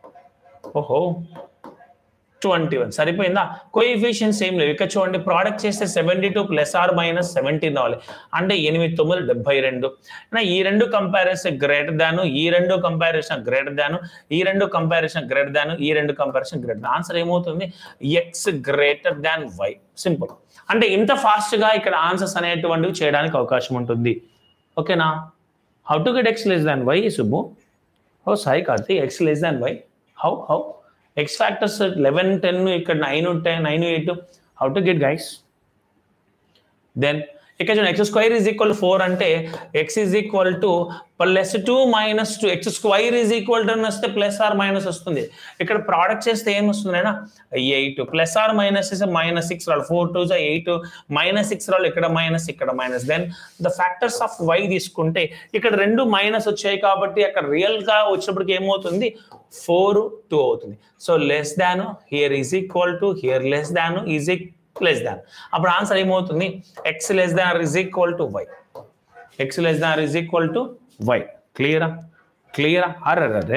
ఓహో ట్వంటీ వన్ సరిపోయిందా కోఎఫిషియన్స్ ఏం లేవు ఇక్కడ చూడండి ప్రోడక్ట్ చేస్తే seventy two plus or minus seventeen రావాలి అంటే ఎనిమిది తొమ్మిది డెబ్బై రెండు ఈ రెండు కంపారిజన్ గ్రేటర్ దాన్ ఈ రెండు కంపారిజన్ గ్రేటర్ దాన్ ఈ రెండు కంపారిజన్ గ్రేటర్ దాన్ ఈ రెండు కంపారిజన్ గ్రేటర్ ఆన్సర్ ఏమవుతుంది x greater than y simple అంటే ఇంత ఫాస్ట్ గా ఇక్కడ ఆన్సర్స్ అనేటువంటివి చేయడానికి అవకాశం ఉంటుంది ఓకేనా how to get x less than y Subbu ఓ Sai Karthi x less than y how how x factors eleven ten ఇక్కడ nine ten nine eight how to get guys then ఇక్కడ చూడండి x square is equal four అంటే x is equal to plus two minus two x square is equal to వస్తే plus or minus వస్తుంది ఇక్కడ product చేస్తే ఏం వస్తుంది అయినా ఎయిట్ ప్లస్ ఆర్ మైనస్ చేస్తే మైనస్ సిక్స్ రావాలి four two eight minus six రావాలి ఇక్కడ మైనస్ ఇక్కడ minus then the factors of y తీసుకుంటే ఇక్కడ రెండు మైనస్ వచ్చాయి కాబట్టి అక్కడ రియల్ గా వచ్చినప్పటికి ఏమవుతుంది ఫోర్ టూ అవుతుంది so less than here is equal to here less than is less than అప్పుడు ఆన్సర్ ఏమవుతుంది x less than is equal to y x less than is equal to y క్లియరా క్లియరా అరే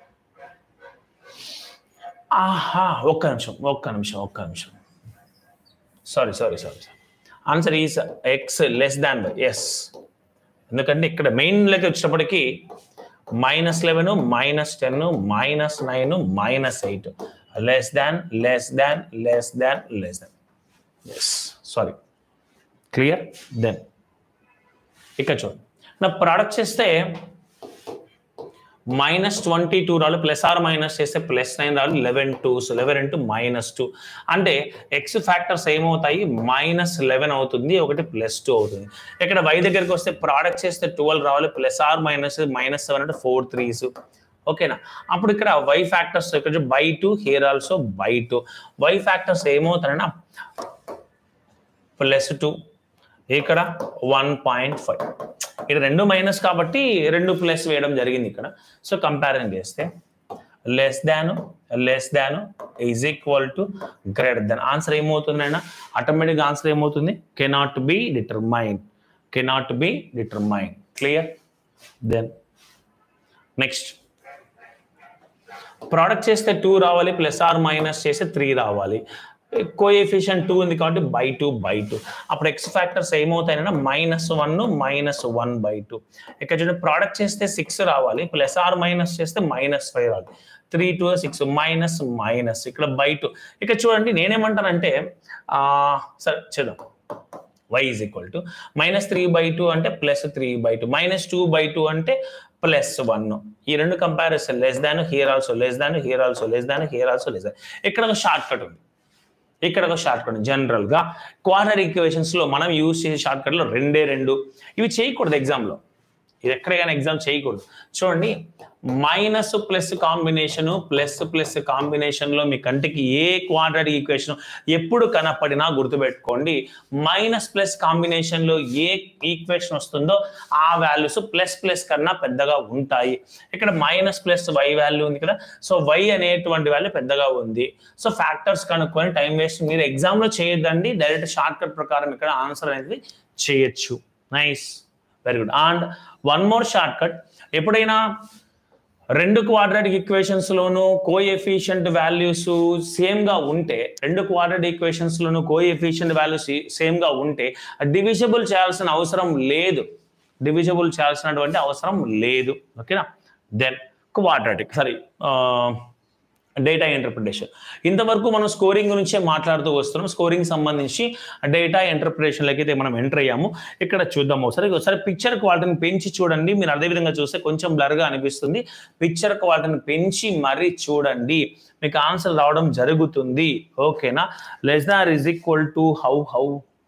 ఆహా ఒక్క నిమిషం ఒక్క నిమిషం ఒక్క నిమిషం sorry sorry sorry answer is x less than y yes ఎందుకంటే ఇక్కడ మెయిన్ లెక్క వచ్చినప్పటికీ minus eleven minus ten minus nine minus eight less than less than less than less than yes sorry clear then ఇక్కడ చూడండి నా product చేస్తే minus twenty two రావాలి plus or minus చేస్తే ప్లస్ నైన్ రావాలి eleven two so eleven into minus two అంటే x factors ఏమవుతాయి minus eleven అవుతుంది ఒకటి ప్లస్ టూ అవుతుంది ఇక్కడ వై దగ్గరికి వస్తే ప్రోడక్ట్ చేస్తే ట్వెల్వ్ రావాలి plus or minus minus seven అంటే ఫోర్ త్రీస్ ఓకేనా అప్పుడు ఇక్కడ వై ఫ్యాక్టర్స్ ఇక్కడ by two here also by two y factors ఏమవుతాయన్నా ప్లస్ టూ ఇక్కడ వన్ పాయింట్ ఫైవ్ ఇక్కడ రెండు మైనస్ కాబట్టి రెండు ప్లస్ వేయడం జరిగింది ఇక్కడ సో కంపారిజన్ చేస్తే less than less than is equal to greater than answer ఏమవుతుంది అయినా ఆటోమేటిక్ ఆన్సర్ ఏమవుతుంది cannot be determine cannot be determine clear then next product చేస్తే టూ రావాలి ప్లస్ ఆర్ మైనస్ చేస్తే త్రీ రావాలి కోఎఫిషియన్ టూ ఉంది కాబట్టి బై టూ బై టూ అప్పుడు ఎక్స్ ఫ్యాక్టర్స్ ఏమవుతాయంటే minus one minus one by two ఇక్కడ చూడండి ప్రోడక్ట్ చేస్తే సిక్స్ రావాలి ప్లస్ ఆర్ మైనస్ చేస్తే మైనస్ ఫైవ్ రావాలి three two six minus minus ఇక్కడ బై టూ ఇక్కడ చూడండి నేనేమంటానంటే ఆ, సరే చేద్దాం y is equal to minus three by two అంటే plus three by two minus two by two అంటే ప్లస్ వన్ ఈ రెండు comparison less than here also less than here also less than here also less than ఇక్కడ ఒక shortcut ఉంది ఇక్కడ ఒక shortcut general గా క్వార్టర్ ఈక్వేషన్స్ లో మనం యూజ్ చేసే షార్ట్ కట్ లో రెండే రెండు ఇవి చేయకూడదు ఎగ్జామ్ లో ఇది ఎక్కడైనా ఎగ్జామ్ చేయకూడదు చూడండి minus plus combination plus plus combination లో మీ కంటికి ఏ క్వాడ్రాటిక్ ఈక్వేషన్ ఎప్పుడు కనపడినా గుర్తుపెట్టుకోండి మైనస్ ప్లస్ కాంబినేషన్ లో ఏ ఈక్వేషన్ వస్తుందో ఆ వాల్యూస్ ప్లస్ ప్లస్ కన్నా పెద్దగా ఉంటాయి ఇక్కడ మైనస్ ప్లస్ వై వాల్యూ ఉంది కదా సో వై అనేటువంటి వాల్యూ పెద్దగా ఉంది సో ఫ్యాక్టర్స్ కనుక్కొని టైం వేస్ట్ మీరు ఎగ్జామ్ లో చేయొద్దండి డైరెక్ట్ షార్ట్ కట్ ప్రకారం ఇక్కడ ఆన్సర్ అనేది చేయొచ్చు nice very good and one more shortcut ఎప్పుడైనా రెండు క్వాడ్రాటిక్ ఈక్వేషన్స్ లోను కోఎఫిషియంట్ వాల్యూస్ సేమ్ గా ఉంటే రెండు క్వాడ్రాటిక్ ఈక్వేషన్స్ లోను కోఎఫిషియంట్ వాల్యూస్ సేమ్ గా ఉంటే డివిజబుల్ చేయాల్సిన అవసరం లేదు డివిజబుల్ చేయాల్సినటువంటి అవసరం లేదు ఓకేనా then quadratic sorry data interpretation ఇంతవరకు మనం స్కోరింగ్ గురించే మాట్లాడుతూ వస్తున్నాం స్కోరింగ్ సంబంధించి డేటా ఇంటర్ప్రిటేషన్లోకి అయితే మనం ఎంటర్ అయ్యాము ఇక్కడ చూద్దాం ఒకసారి ఒకసారి పిక్చర్ క్వాలిటీని పెంచి చూడండి మీరు అదే విధంగా చూస్తే కొంచెం బ్లర్గా అనిపిస్తుంది పిక్చర్ క్వాలిటీని పెంచి మరీ చూడండి మీకు ఆన్సర్ రావడం జరుగుతుంది ఓకేనా less than is equal to how how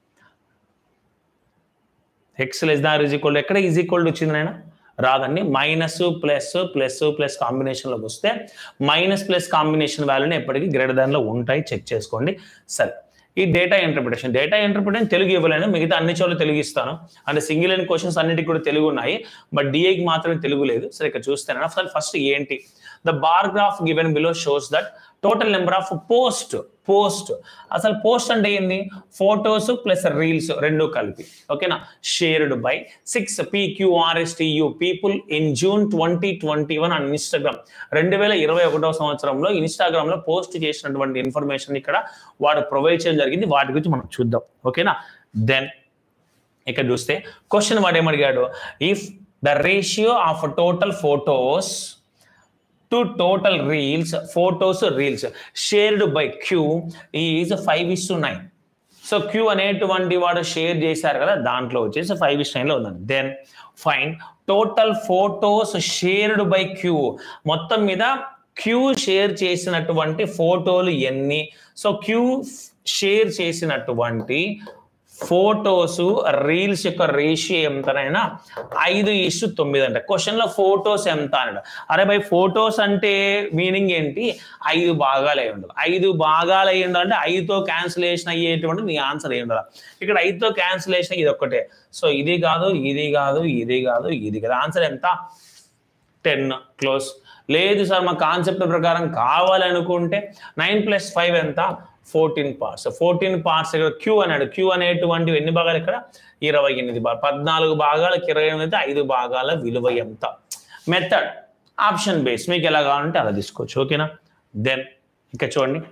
x less than is equal ఎక్కడ ఈజ్ ఈక్వల్ వచ్చింది నాయన రాదండి మైనస్ ప్లస్ ప్లస్ ప్లస్ కాంబినేషన్లోకి వస్తే మైనస్ ప్లస్ కాంబినేషన్ వాల్యూని ఎప్పటికీ గ్రేటర్ దాన్లో ఉంటాయి చెక్ చేసుకోండి సరే ఈ data interpretation data interpretation Telugu ఇవ్వలేను మిగతా అన్ని చోట్ల తెలుగు ఇస్తాను అంటే సింగిల్ అండ్ క్వశ్చన్స్ అన్నిటికి కూడా తెలుగు ఉన్నాయి బట్ డిఏకి మాత్రమే తెలుగు లేదు సరే ఇక్కడ చూస్తాను అసలు ఫస్ట్ ఏంటి the bar graph given below shows that total number of post post అసలు పోస్ట్ అంటే ఏంది ఫోటోస్ ప్లస్ రీల్స్ రెండు కలిపి ఓకేనా shared by six P Q R S T U people in June twenty twenty one and Instagram రెండు వేల ఇరవై ఒకటో సంవత్సరంలో ఇన్స్టాగ్రామ్ లో పోస్ట్ చేసినటువంటి ఇన్ఫర్మేషన్ ఇక్కడ వాడు ప్రొవైడ్ చేయడం జరిగింది వాటి గురించి మనం చూద్దాం ఓకేనా దెన్ ఇక్కడ చూస్తే క్వశ్చన్ వాడు ఏమడిగాడు if the ratio of total photos to total reels photos reels shared by Q is five is to nine so Q అనేటువంటి వాడు షేర్ చేశారు కదా దాంట్లో వచ్చేసి ఫైవ్ ఇస్ నైన్లో ఉందండి then fine total photos shared by Q మొత్తం మీద క్యూ షేర్ చేసినటువంటి ఫోటోలు ఎన్ని సో క్యూ షేర్ చేసినటువంటి ఫోటోస్ రీల్స్ యొక్క రేషియో ఎంతనైనా ఐదు ఇష్యూ తొమ్మిది అంట క్వశ్చన్ లో ఫోటోస్ ఎంత అన్నాడు అరే బై ఫోటోస్ అంటే మీనింగ్ ఏంటి ఐదు భాగాలు అయి ఉండాలి ఐదు భాగాలు అయి ఉండాలంటే ఐదుతో క్యాన్సిలేషన్ అయ్యేటువంటి నీ ఆన్సర్ అయి ఉండాలి ఇక్కడ ఐదుతో క్యాన్సిలేషన్ ఇది ఒక్కటే సో ఇది కాదు ఇది కాదు ఇది కాదు ఇది కదా ఆన్సర్ ఎంత టెన్ క్లోజ్ లేదు సార్ మా కాన్సెప్ట్ ప్రకారం కావాలనుకుంటే నైన్ ప్లస్ ఫైవ్ ఎంత ఫోర్టీన్ పార్ట్స్ ఫోర్టీన్ పార్ట్స్ ఇక్కడ క్యూ అన్నాడు క్యూ అనేటువంటివి ఎన్ని భాగాలు ఇక్కడ ఇరవై ఎనిమిది భాగాలు పద్నాలుగు భాగాలకు ఇరవై ఎనిమిది అయితే ఐదు భాగాల విలువ ఎంత మెథడ్ ఆప్షన్ బేస్ మీకు ఎలా కావాలంటే అలా తీసుకోవచ్చు ఓకేనా దెన్ ఇంకా చూడండి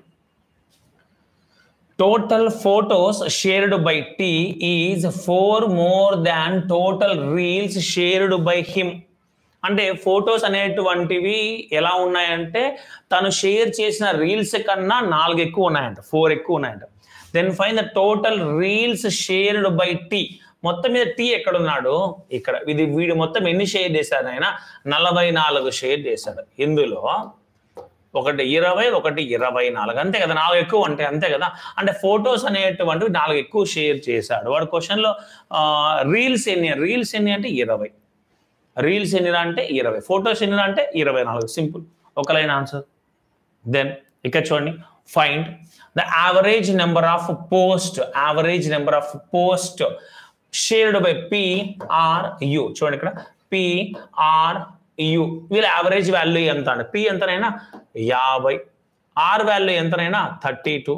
total photos shared by T is four more than total reels shared by him అంటే ఫొటోస్ అనేటువంటివి ఎలా ఉన్నాయంటే తను షేర్ చేసిన రీల్స్ కన్నా నాలుగు ఎక్కువ ఉన్నాయంట ఫోర్ ఎక్కువ ఉన్నాయంట then fine the total reels shared by T మొత్తం మీద టీ ఎక్కడ ఉన్నాడు ఇక్కడ ఇది వీడు మొత్తం ఎన్ని షేర్ చేశాడు ఆయన నలభై నాలుగు షేర్ చేశాడు ఇందులో ఒకటి ఇరవై ఒకటి ఇరవై నాలుగు అంతే కదా నాలుగు ఎక్కువ అంటే అంతే కదా అంటే ఫొటోస్ అనేటువంటివి నాలుగు ఎక్కువ షేర్ చేశాడు వాడు క్వశ్చన్లో రీల్స్ ఎన్ని రీల్స్ ఎన్ని అంటే ఇరవై రీల్స్ ఎన్ని అంటే ఇరవై ఫొటోస్ ఎన్ని అంటే ఇరవై నాలుగు సింపుల్ ఒక లైన్ ఆన్సర్ దెన్ ఇక్కడ చూడండి find the average number of post average number of post shared by P R U చూడండి ఇక్కడ పిఆర్ యు వీళ్ళ యావరేజ్ వాల్యూ ఎంత అండి పి ఎంతనైనా యాభై ఆర్ వాల్యూ ఎంతనైనా థర్టీ టూ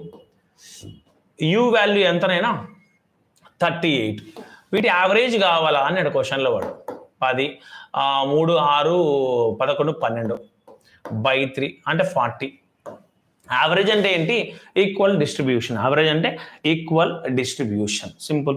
యు వాల్యూ ఎంతనైనా థర్టీ ఎయిట్ వీటి యావరేజ్ కావాలా అని క్వశ్చన్లో వాడు పది ఆ, మూడు ఆరు పదకొండు పన్నెండు బై త్రీ అంటే ఫార్టీ యావరేజ్ అంటే ఏంటి ఈక్వల్ డిస్ట్రిబ్యూషన్ యావరేజ్ అంటే equal distribution simple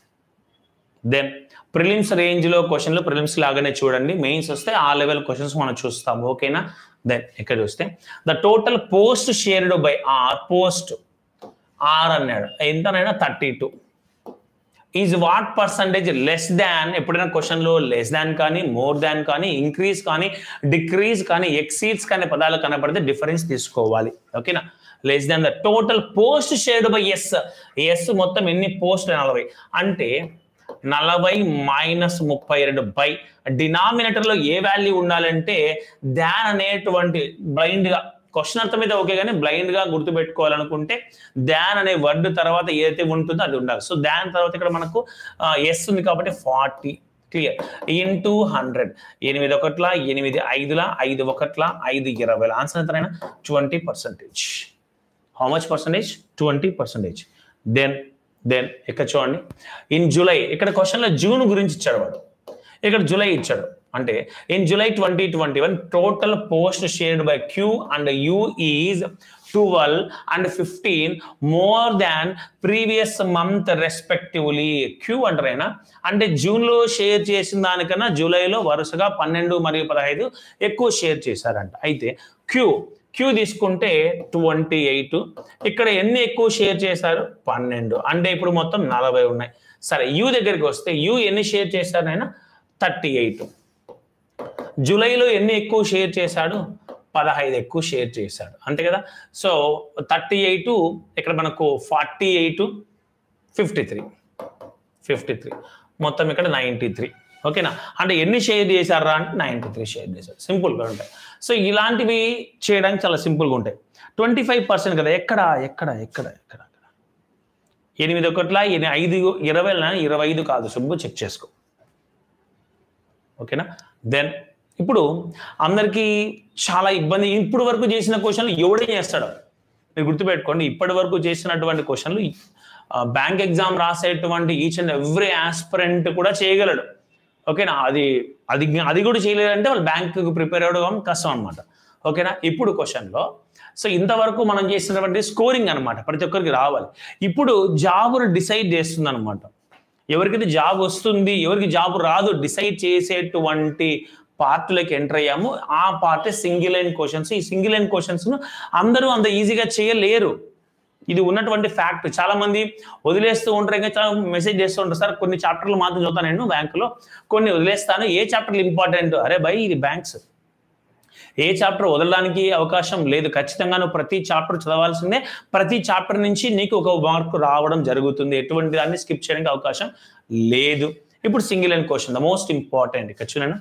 then prelims రేంజ్లో క్వశ్చన్లు ప్రిలిమ్స్ లాగానే చూడండి మెయిన్స్ వస్తే ఆ లెవెల్ క్వశ్చన్స్ మనం చూస్తాం ఓకేనా దెన్ ఇక్కడ చూస్తే the total post shared by R post R అన్నాడు ఎంతనైనా thirty two is what percentage less than ఎప్పుడైనా క్వశ్చన్లో లెస్ దాన్ కానీ మోర్ దాన్ కానీ ఇంక్రీజ్ కానీ డిక్రీజ్ కానీ ఎక్సీడ్స్ కానీ పదాలు కనపడితే డిఫరెన్స్ తీసుకోవాలి ఓకేనా less than the total post shared by S S మొత్తం ఎన్ని పోస్ట్ నలభై అంటే నలభై మైనస్ ముప్పై రెండు బై డినామినేటర్లో ఏ వాల్యూ ఉండాలంటే దాన్ అనేటువంటి బ్లైండ్గా క్వశ్చన్ అర్థం అయితే ఓకే కానీ బ్లైండ్ గా గుర్తుపెట్టుకోవాలనుకుంటే దాన్ అనే వర్డ్ తర్వాత ఏదైతే ఉంటుందో అది ఉండాలి సో దాన్ తర్వాత ఇక్కడ మనకు ఎస్ ఉంది కాబట్టి ఫార్టీ క్లియర్ ఇంటూ హండ్రెడ్ ఎనిమిది ఒకట్ల ఎనిమిది ఐదుల ఐదు ఒకట్ల ఐదు ఇరవై ఆన్సర్ ఎంతైనా twenty percentage how much percentage twenty percentage then then ఇక్కడ చూడండి ఇన్ జూలై ఇక్కడ క్వశ్చన్లో జూన్ గురించి ఇచ్చాడు వాడు ఇక్కడ జూలై ఇచ్చాడు అంటే in July twenty twenty one total post shared by Q and U is twelve and fifteen more than previous month respectively Q అంటారైనా అంటే జూన్లో షేర్ చేసిన దానికన్నా జూలైలో వరుసగా పన్నెండు మరియు పదహైదు ఎక్కువ షేర్ చేశారంట అయితే క్యూ క్యూ తీసుకుంటే ట్వంటీ ఎయిట్ ఇక్కడ ఎన్ని ఎక్కువ షేర్ చేశారు పన్నెండు అంటే ఇప్పుడు మొత్తం నలభై ఉన్నాయి సరే యూ దగ్గరికి వస్తే యూ ఎన్ని షేర్ చేశారు ఆయన థర్టీ ఎయిట్ జూలైలో ఎన్ని ఎక్కువ షేర్ చేశాడు పదహైదు ఎక్కువ షేర్ చేశాడు అంతే కదా సో థర్టీ ఎయిట్ ఇక్కడ మనకు forty eight fifty three fifty three మొత్తం ఇక్కడ నైంటీ త్రీ ఓకేనా అంటే ఎన్ని షేర్ చేశారా అంటే నైంటీ త్రీ షేర్ చేశారు సింపుల్గా ఉంటాయి సో ఇలాంటివి చేయడానికి చాలా సింపుల్గా ఉంటాయి ట్వంటీ ఫైవ్ పర్సెంట్ కదా ఎక్కడ ఎక్కడ ఎక్కడ ఎక్కడ ఎక్కడ ఎనిమిది ఒకట్ల ఎని- ఐదు ఇరవై ఇరవై ఐదు కాదు సుబ్బు చెక్ చేసుకో ఓకేనా దెన్ ఇప్పుడు అందరికీ చాలా ఇబ్బంది ఇప్పుడు వరకు చేసిన క్వశ్చన్లు ఎవడే చేస్తాడు మీరు గుర్తుపెట్టుకోండి ఇప్పటి వరకు చేసినటువంటి క్వశ్చన్లు బ్యాంక్ ఎగ్జామ్ రాసేటువంటి ఈచ్ అండ్ ఎవ్రీ ఆస్పిరెంట్ కూడా చేయగలడు ఓకేనా అది అది అది కూడా చేయలేదంటే వాళ్ళు బ్యాంకుకి ప్రిపేర్ అవ్వడం కష్టం అనమాట ఓకేనా ఇప్పుడు క్వశ్చన్లో సో ఇంతవరకు మనం చేసినటువంటి స్కోరింగ్ అన్నమాట ప్రతి ఒక్కరికి రావాలి ఇప్పుడు జాబ్ను డిసైడ్ చేస్తుంది అనమాట ఎవరికైతే జాబ్ వస్తుంది ఎవరికి జాబ్ రాదు డిసైడ్ చేసేటువంటి పార్ట్లోకి ఎంటర్ అయ్యాము ఆ పార్ట్ సింగిల్ లైన్ క్వశ్చన్స్ ఈ సింగిల్ లైన్ క్వశ్చన్స్ అందరూ అంత ఈజీగా చేయలేరు ఇది ఉన్నటువంటి ఫ్యాక్ట్ చాలా మంది వదిలేస్తూ ఉంటారు ఇంకా చాలా మెసేజ్ చేస్తూ ఉంటారు సార్ కొన్ని చాప్టర్లు మాత్రం చదువుతాను నేను బ్యాంకులో కొన్ని వదిలేస్తాను ఏ చాప్టర్లు ఇంపార్టెంట్ అరే బై ఇది బ్యాంక్స్ ఏ చాప్టర్ వదలడానికి అవకాశం లేదు ఖచ్చితంగా నువ్వు ప్రతి చాప్టర్ చదవాల్సిందే ప్రతి చాప్టర్ నుంచి నీకు ఒక మార్క్ రావడం జరుగుతుంది ఎటువంటి దాన్ని స్కిప్ చేయడానికి అవకాశం లేదు ఇప్పుడు single and question the most important ఇక్కడ చూడండి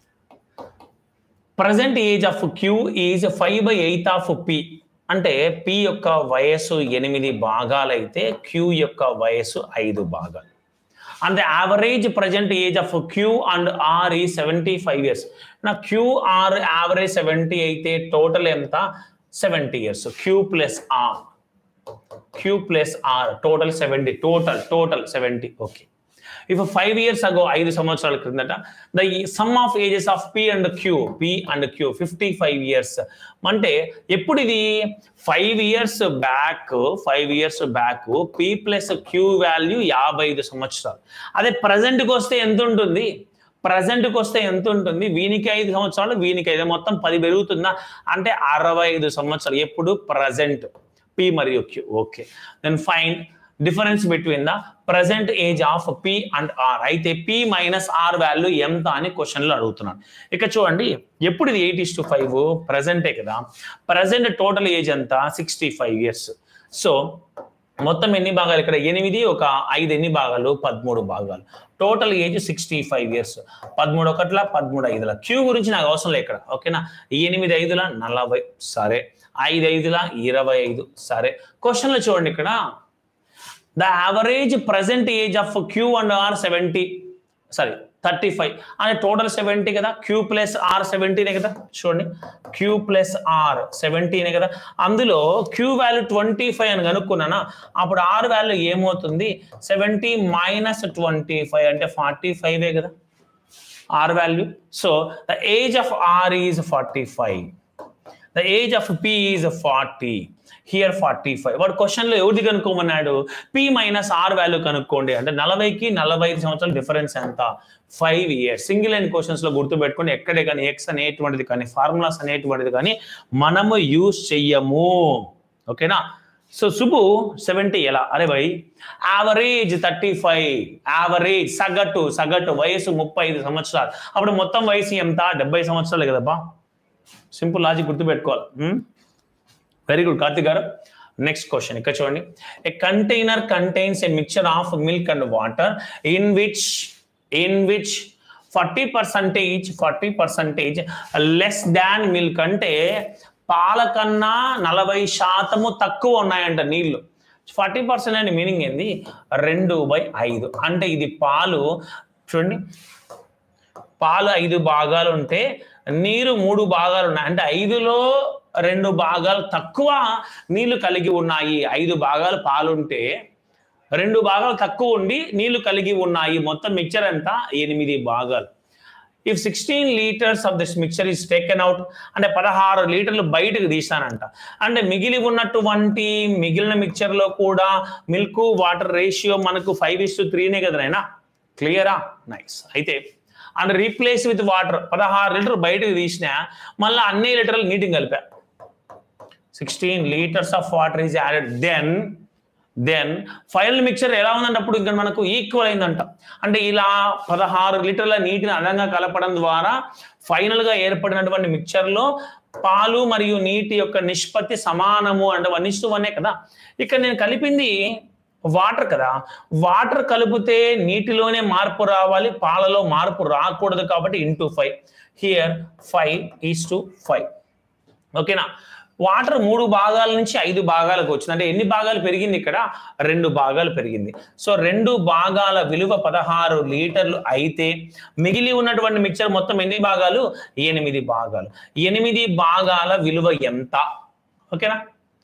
present age of Q is five by eighth of P అంటే పి యొక్క వయస్సు ఎనిమిది భాగాలైతే క్యూ యొక్క వయస్సు ఐదు భాగాలు and the average present age of Q and R ఈ సెవెంటీ ఫైవ్ ఇయర్స్ నా క్యూ ఆర్ యావరేజ్ సెవెంటీ అయితే టోటల్ ఎంత seventy years Q plus R Q plus R total seventy total total seventy okay if five years ago ఐదు సంవత్సరాల క్రిందట the sum of ages of P and Q P and Q fifty five years అంటే ఎప్పుడు ఇది five years back five years back P plus Q value యాభై ఐదు సంవత్సరాలు అదే ప్రజెంట్కి వస్తే ఎంత ఉంటుంది ప్రజెంట్కి వస్తే ఎంత ఉంటుంది వీనికి ఐదు సంవత్సరాలు వీనికి ఐదు మొత్తం పది పెరుగుతుందా అంటే అరవై ఐదు సంవత్సరాలు ఎప్పుడు ప్రజెంట్ పి మరియు Q okay then fine difference between the present age of P and R అయితే పి మైనస్ ఆర్ వాల్యూ ఎంత అని క్వశ్చన్లో అడుగుతున్నాను ఇక చూడండి ఎప్పుడు ఇది ఎయిట్ ఇస్ టు ఫైవ్ ప్రజెంటే కదా ప్రజెంట్ టోటల్ ఏజ్ ఎంత సిక్స్టీ ఫైవ్ ఇయర్స్ సో మొత్తం ఎన్ని భాగాలు ఇక్కడ ఎనిమిది ఒక ఐదు ఎన్ని భాగాలు పదమూడు భాగాలు total age sixty five years పదమూడు ఒకట్ల పదమూడు ఐదుల క్యూ గురించి నాకు అవసరం లేదు ఇక్కడ ఓకేనా ఎనిమిది ఐదుల నలభై సరే ఐదు ఐదుల ఇరవై ఐదు సరే క్వశ్చన్లో చూడండి ఇక్కడ the average present age of Q and R seventy sorry thirty five అంటే టోటల్ సెవెంటీ కదా క్యూ ప్లస్ ఆర్ సెవెంటీనే కదా చూడండి క్యూ ప్లస్ ఆర్ సెవెంటీనే కదా అందులో క్యూ వాల్యూ ట్వంటీ ఫైవ్ అని కనుక్కున్నానా అప్పుడు ఆర్ వాల్యూ ఏమవుతుంది సెవెంటీ మైనస్ ట్వంటీ ఫైవ్ అంటే ఫార్టీ ఫైవే కదా R value so the age of R is forty five the age of P is forty here forty five వాడు క్వశ్చన్లో ఎవరిది కనుక్కోమన్నాడు పి మైనస్ ఆర్ వాల్యూ కనుక్కోండి అంటే నలభైకి నలభై ఐదు సంవత్సరాల డిఫరెన్స్ ఎంత five years single and questions లో గుర్తుపెట్టుకుని ఎక్కడే కానీ ఎక్స్ అనేటువంటిది కానీ ఫార్ములాస్ అనేటువంటిది కానీ మనము యూజ్ చెయ్యము ఓకేనా సో సుబు సెవెంటీ ఎలా అరే భయ్ యావరేజ్ థర్టీ ఫైవ్ యావరేజ్ సగటు సగటు వయసు ముప్పై ఐదు సంవత్సరాలు అప్పుడు మొత్తం వయసు ఎంత డెబ్బై సంవత్సరాలు కదబ్బా సింపుల్ లాజిక్ గుర్తుపెట్టుకోవాలి వెరీ గుడ్ కార్తిక్ గారు నెక్స్ట్ క్వశ్చన్ ఇక్కడ చూడండి a container contains a mixture of milk and water in which in which forty percentage forty percentage less than milk అంటే పాల కన్నా నలభై శాతము తక్కువ ఉన్నాయంట నీళ్లు ఫార్టీ పర్సెంట్ అనే మీనింగ్ ఏంది రెండు బై ఐదు అంటే ఇది పాలు చూడండి పాలు ఐదు భాగాలు ఉంటే నీరు మూడు భాగాలు ఉన్నాయి అంటే ఐదులో రెండు భాగాలు తక్కువ నీళ్లు కలిగి ఉన్నాయి ఐదు భాగాలు పాలుంటే రెండు భాగాలు తక్కువ ఉండి నీళ్లు కలిగి ఉన్నాయి మొత్తం మిక్చర్ ఎంత ఎనిమిది భాగాలు if sixteen litres of this mixture is taken out అంటే పదహారు లీటర్లు బయటకు తీసానంట అంటే మిగిలి ఉన్నటువంటి మిగిలిన మిక్చర్లో కూడా మిల్క్ వాటర్ రేషియో మనకు ఫైవ్ ఇస్ టు త్రీనే కదా నైనా క్లియరా నైస్ అయితే అండ్ రీప్లేస్ విత్ వాటర్ పదహారు లీటర్ బయటకు తీసిన మళ్ళీ అన్ని లీటర్లు నీటిని కలిపా sixteen litres of water is added then then final mixture ఎలా ఉందంటే అప్పుడు ఇంకా మనకు ఈక్వల్ అయిందంట అంటే ఇలా పదహారు లీటర్ల నీటిని అదనంగా కలపడం ద్వారా ఫైనల్ గా ఏర్పడినటువంటి మిక్చర్ లో పాలు మరియు నీటి యొక్క నిష్పత్తి సమానము అంటే వన్ ఇస్ వన్నే కదా ఇక్కడ నేను కలిపింది వాటర్ కదా వాటర్ కలిపితే నీటిలోనే మార్పు రావాలి పాలలో మార్పు రాకూడదు కాబట్టి into five here five is to five ఓకేనా వాటర్ మూడు భాగాల నుంచి ఐదు భాగాలకు వచ్చింది అంటే ఎన్ని భాగాలు పెరిగింది ఇక్కడ రెండు భాగాలు పెరిగింది సో రెండు భాగాల విలువ పదహారు లీటర్లు అయితే మిగిలి ఉన్నటువంటి మిక్చర్ మొత్తం ఎన్ని భాగాలు ఎనిమిది భాగాలు ఎనిమిది భాగాల విలువ ఎంత ఓకేనా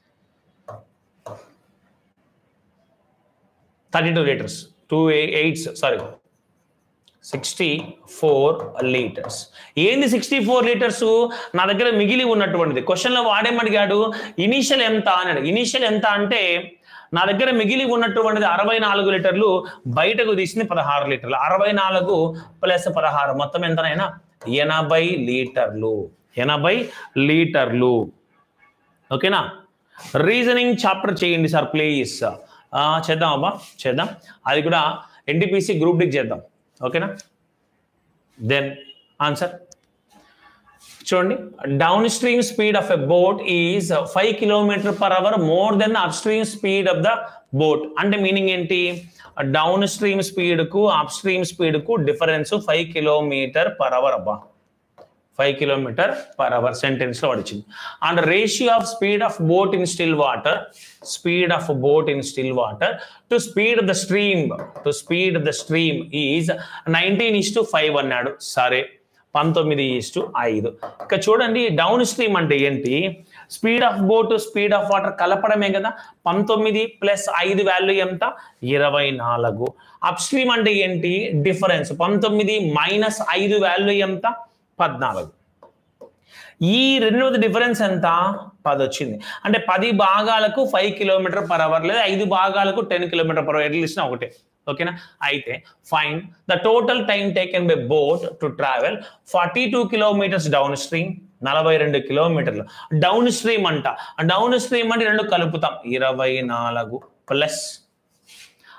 thirty two litres two eights sorry sixty four litres ఏంది సిక్స్టీ ఫోర్ లీటర్స్ నా దగ్గర మిగిలి ఉన్నటువంటిది క్వశ్చన్లో వాడేమడిగాడు ఇనీషియల్ ఎంత అన్నాడు ఇనీషియల్ ఎంత అంటే నా దగ్గర మిగిలి ఉన్నటువంటిది అరవై నాలుగు లీటర్లు బయటకు తీసింది పదహారు లీటర్లు అరవై నాలుగు ప్లస్ పదహారు మొత్తం ఎంతనైనా ఎనభై లీటర్లు ఎనభై లీటర్లు ఓకేనా రీజనింగ్ చాప్టర్ చేయండి సార్ ప్లీజ్ చేద్దాం అబ్బా చేద్దాం అది కూడా ఎన్టీపీసీ గ్రూప్ డిక్ చేద్దాం ఓకేనా దెన్ ఆన్సర్ చూడండి downstream speed of a boat is five kilometer per hour more than upstream speed of the boat అంటే మీనింగ్ ఏంటి డౌన్ స్ట్రీమ్ స్పీడ్ కు అప్ స్ట్రీమ్ స్పీడ్ కు difference five kilometer per hour అబ్బా five kilometer per hour sentence లో వచ్చింది and ratio of speed of boat in still water speed of boat in still water to speed of the stream to speed of the stream is nineteen is to five అన్నాడు సరే పంతొమ్మిది is to ఐదు ఇక చూడండి downstream అంటే ఏంటి speed of boat speed of water కలపడమే కదా పంతొమ్మిది ప్లస్ ఐదు వాల్యూ ఎంత ఇరవై నాలుగు అప్ స్ట్రీమ్ అంటే ఏంటి డిఫరెన్స్ పంతొమ్మిది మైనస్ ఐదు వాల్యూ ఎంత పద్నాలుగు ఈ రెండవది డిఫరెన్స్ ఎంత పది వచ్చింది అంటే పది భాగాలకు ఫైవ్ కిలోమీటర్ పర్ అవర్ లేదా ఐదు భాగాలకు టెన్ కిలోమీటర్ పర్ అవర్ ఎట్లా ఇచ్చినా ఒకటే ఓకేనా అయితే fine the total time taken by boat to travel forty two kilometers downstream నలభై రెండు కిలోమీటర్లు డౌన్ స్ట్రీమ్ అంట డౌన్ స్ట్రీమ్ అంటే రెండు కలుపుతాం ఇరవై నాలుగు plus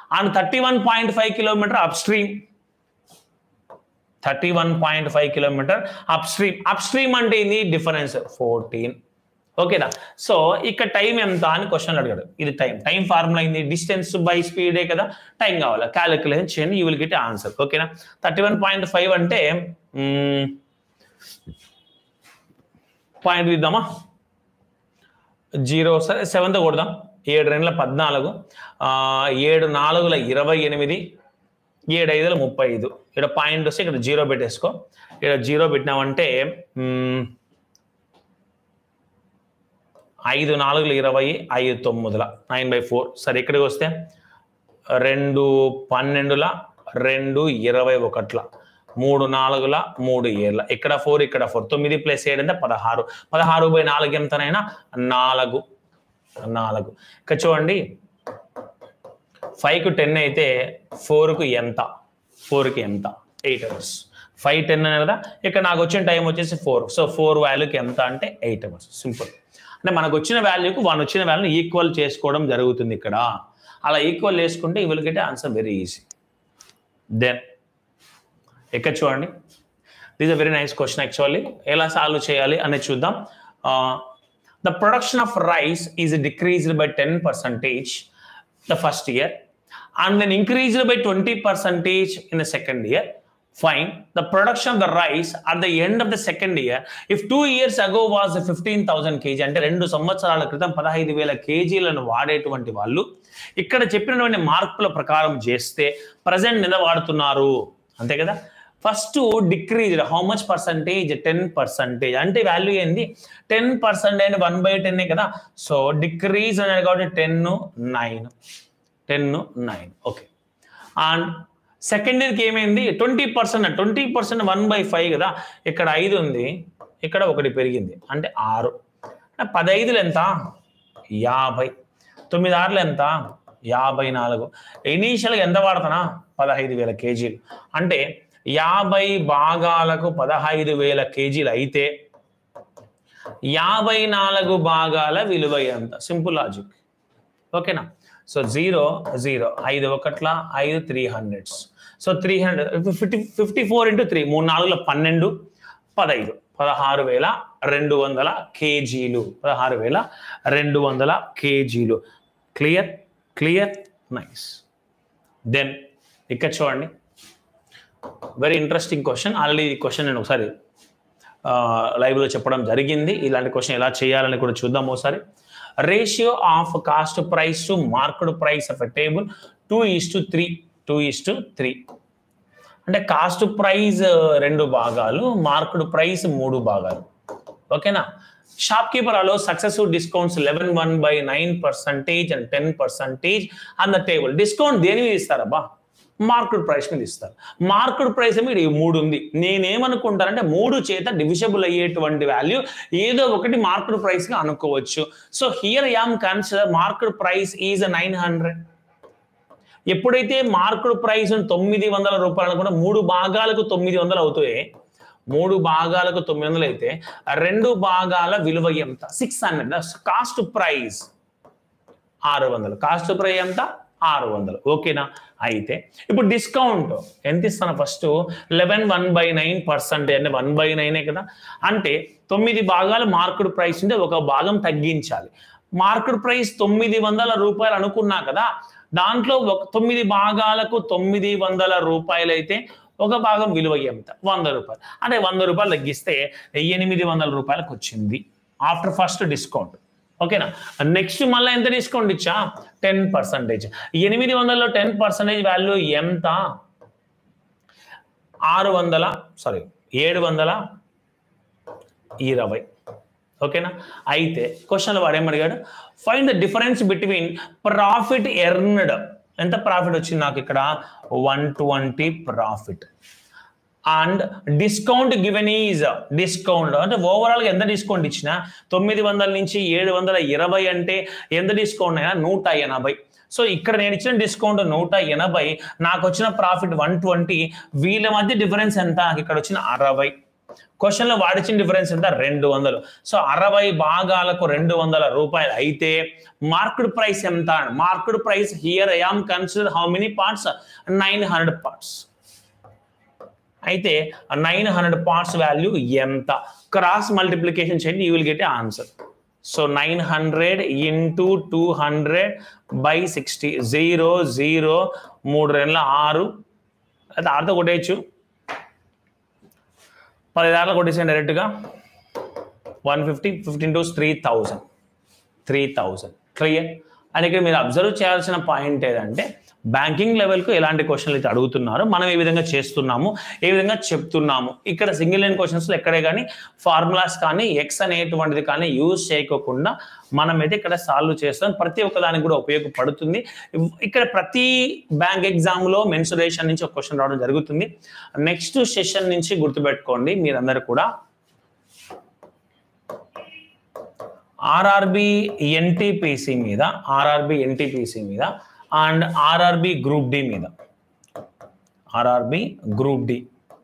and thirty one point five kilometer upstream thirty one point five kilometer upstream upstream అంటే ఏంది డిఫరెన్స్ ఫోర్టీన్ ఓకేనా సో ఇక్కడ టైం ఎంత అని క్వశ్చన్ అడిగాడు ఇది టైం టైం ఫార్ములా అయింది డిస్టెన్స్ బై స్పీడే కదా టైం కావాలి క్యాలిక్యులేషన్ చేయండి యూ విల్ గెట్ ఆన్సర్ ఓకేనా థర్టీ వన్ పాయింట్ ఫైవ్ అంటే పాయింట్ ఇద్దామా జీరో సరే సెవెంత్ కొడదాం ఏడు రెండుల పద్నాలుగు ఆ, ఏడు నాలుగుల ఇరవై ఎనిమిది ఏడు ఐదుల ముప్పై ఐదు ఇక్కడ పాయింట్ వస్తే ఇక్కడ జీరో పెట్టేసుకో ఇక్కడ జీరో పెట్టినామంటే మ్మ్, ఐదు నాలుగుల ఇరవై ఐదు తొమ్మిదిల నైన్ బై ఫోర్ సరే ఇక్కడికి వస్తే రెండు పన్నెండుల రెండు ఇరవై ఒకట్ల మూడు నాలుగుల మూడు ఏళ్ళ ఇక్కడ ఫోర్ ఇక్కడ ఫోర్ తొమ్మిది ప్లస్ ఏడు అంటే పదహారు పదహారు బై నాలుగు ఎంతనైనా నాలుగు నాలుగు ఇక్కడ చూడండి ఫైవ్కు టెన్ అయితే ఫోర్కు ఎంత ఫోర్కి ఎంత ఎయిట్ అవర్స్ ఫైవ్ టెన్ అనే కదా ఇక్కడ నాకు వచ్చిన టైం వచ్చేసి ఫోర్ సో ఫోర్ వాల్యూకి ఎంత అంటే ఎయిట్ అవర్స్ సింపుల్ అంటే మనకు వచ్చిన వాల్యూకి వన్ వచ్చిన వాల్యూని ఈక్వల్ చేసుకోవడం జరుగుతుంది ఇక్కడ అలా ఈక్వల్ చేసుకుంటే we will get answer very easy then ఇక్కడ చూడండి this a very nice question actually ఎలా సాల్వ్ చేయాలి అనేది చూద్దాం the production of rice is decreased by ten percentage the first year and then increased by twenty percentage in the second year fine the production of the rice at the end of the second year if two years ago was fifteen thousand kg అంటే రెండు సంవత్సరాల క్రితం పదహైదు వేల కేజీలను వాడేటువంటి వాళ్ళు ఇక్కడ చెప్పినటువంటి మార్పుల ప్రకారం చేస్తే ప్రజెంట్ ఎంత వాడుతున్నారు అంతే కదా first decrease how much percentage ten percentage అంటే వాల్యూ ఏంది ten percent one by ten కదా సో డిక్రీజ్ అనేది కాబట్టి ten nine ten nine okay and second ఇయర్కి ఏమైంది twenty percent twenty percent one by five కదా ఇక్కడ ఐదు ఉంది ఇక్కడ ఒకటి పెరిగింది అంటే ఆరు పదైదులు ఎంత యాభై తొమ్మిది ఆరులు ఎంత యాభై నాలుగు ఇనీషియల్గా ఎంత వాడుతున్నా పదహైదు వేల కేజీలు అంటే యాభై భాగాలకు పదహైదు వేల కేజీలు అయితే యాభై నాలుగు భాగాల విలువ ఎంత సింపుల్ లాజిక్ ఓకేనా సో జీరో జీరో ఐదు ఒకట్ల ఐదు three hundreds so three hundred fifty fifty four into three మూడు నాలుగుల పన్నెండు పదహైదు పదహారు వేల రెండు వందల కేజీలు పదహారు వేల రెండు వందల కేజీలు క్లియర్ క్లియర్ నైస్ దెన్ ఇక్కడ చూడండి వెరీ ఇంట్రెస్టింగ్ క్వశ్చన్ ఆల్రెడీ ఈ క్వశ్చన్ నేను ఒకసారి లైవ్లో చెప్పడం జరిగింది ఇలాంటి క్వశ్చన్ ఎలా చేయాలని కూడా చూద్దాం ఒకసారి ratio of cost price to market price of a table two is to three two is to three అంటే కాస్ట్ ప్రైస్ రెండు భాగాలు మార్కెట్ ప్రైస్ మూడు భాగాలు ఓకేనా shopkeeper allow successive discounts eleven one by nine percentage and ten percentage on the table discount దేని మీద ఇస్తారబ్బా market price మీద ఇస్తారు మార్కెట్ ప్రైస్ మీద ఈ మూడు ఉంది నేనేమనుకుంటానంటే మూడు చేత డివిజబుల్ అయ్యేటువంటి వాల్యూ ఏదో ఒకటి మార్కెట్ ప్రైస్ గా అనుకోవచ్చు so here am consider market price is nine hundred ఎప్పుడైతే మార్కెట్ ప్రైస్ తొమ్మిది వందల రూపాయలు అనుకుంటే మూడు భాగాలకు తొమ్మిది వందలు అవుతాయి మూడు భాగాలకు తొమ్మిది వందలు అయితే రెండు భాగాల విలువ ఎంత సిక్స్ హండ్రెడ్ కాస్ట్ ప్రైస్ ఆరు వందలు కాస్ట్ ప్రైస్ ఎంత ఆరు వందలు ఓకేనా అయితే ఇప్పుడు డిస్కౌంట్ ఎంత ఇస్తాను first eleven one by nine percent అంటే వన్ బై నైనే కదా అంటే తొమ్మిది భాగాలు మార్కెట్ ప్రైస్ ఉంటే ఒక భాగం తగ్గించాలి మార్కెట్ ప్రైస్ తొమ్మిది వందల రూపాయలు అనుకున్నా కదా దాంట్లో ఒక తొమ్మిది భాగాలకు తొమ్మిది వందల రూపాయలు అయితే ఒక భాగం విలువ ఎంత వంద రూపాయలు అంటే వంద రూపాయలు తగ్గిస్తే ఎనిమిది వందల రూపాయలకు వచ్చింది ఆఫ్టర్ ఫస్ట్ డిస్కౌంట్ ఓకేనా నెక్స్ట్ మళ్ళీ ఎంత డిస్కౌంట్ ఇచ్చా టెన్ పర్సెంటేజ్ ఎనిమిది వందలలో టెన్ పర్సెంటేజ్ వాల్యూ ఎంత ఆరు వందల సారీ ఏడు వందల ఇరవై ఓకేనా అయితే క్వశ్చన్లో వాడు ఏమడిగాడు fine the difference between profit earned ఎంత ప్రాఫిట్ వచ్చింది నాకు ఇక్కడ one twenty profit and discount given is discount అంటే ఓవరాల్ గా ఎంత డిస్కౌంట్ ఇచ్చినా తొమ్మిది వందల నుంచి ఏడు వందల ఇరవై అంటే ఎంత డిస్కౌంట్ అయినా నూట ఎనభై సో ఇక్కడ నేను ఇచ్చిన డిస్కౌంట్ నూట ఎనభై నాకు వచ్చిన ప్రాఫిట్ వన్ ట్వంటీ వీళ్ళ మధ్య డిఫరెన్స్ ఎంత నాకు ఇక్కడ వచ్చిన అరవై క్వశ్చన్లో వాడిచిన డిఫరెన్స్ ఎంత రెండు వందలు సో అరవై భాగాలకు రెండు వందల రూపాయలు అయితే మార్కెట్ ప్రైస్ ఎంత market price here I am consider how many parts nine hundred parts అయితే నైన్ హండ్రెడ్ పార్ట్స్ వాల్యూ ఎంత క్రాస్ మల్టిప్లికేషన్ చేయండి you will get a answer so nine hundred into two hundred by sixty zero zero మూడు రెండుల ఆరు అయితే ఆరుతో కొట్టేయచ్చు పది దాంట్లో కొట్టేసాను డైరెక్ట్గా one fifty fifteen two three thousand three thousand clear and ఇక్కడ మీరు అబ్జర్వ్ చేయాల్సిన పాయింట్ ఏదంటే బ్యాంకింగ్ లెవెల్కు ఎలాంటి క్వశ్చన్లు అయితే అడుగుతున్నారు మనం ఏ విధంగా చేస్తున్నాము ఏ విధంగా చెప్తున్నాము ఇక్కడ సింగిల్ లైన్ క్వశ్చన్స్లో ఎక్కడే కానీ ఫార్ములాస్ కానీ ఎక్స్ అనేటువంటిది కానీ యూజ్ చేయకోకుండా మనం అయితే ఇక్కడ సాల్వ్ చేస్తాం ప్రతి ఒక్క దానికి కూడా ఉపయోగపడుతుంది ఇక్కడ ప్రతి బ్యాంక్ ఎగ్జామ్లో మెన్సురేషన్ నుంచి ఒక క్వశ్చన్ రావడం జరుగుతుంది నెక్స్ట్ సెషన్ నుంచి గుర్తుపెట్టుకోండి మీరందరూ కూడా ఆర్ఆర్బి ఎన్టీపీసీ మీద ఆర్ఆర్బి ఎన్టీపీసీ మీద అండ్ ఆర్ఆర్బి గ్రూప్ డి మీద ఆర్ఆర్బి గ్రూప్ డి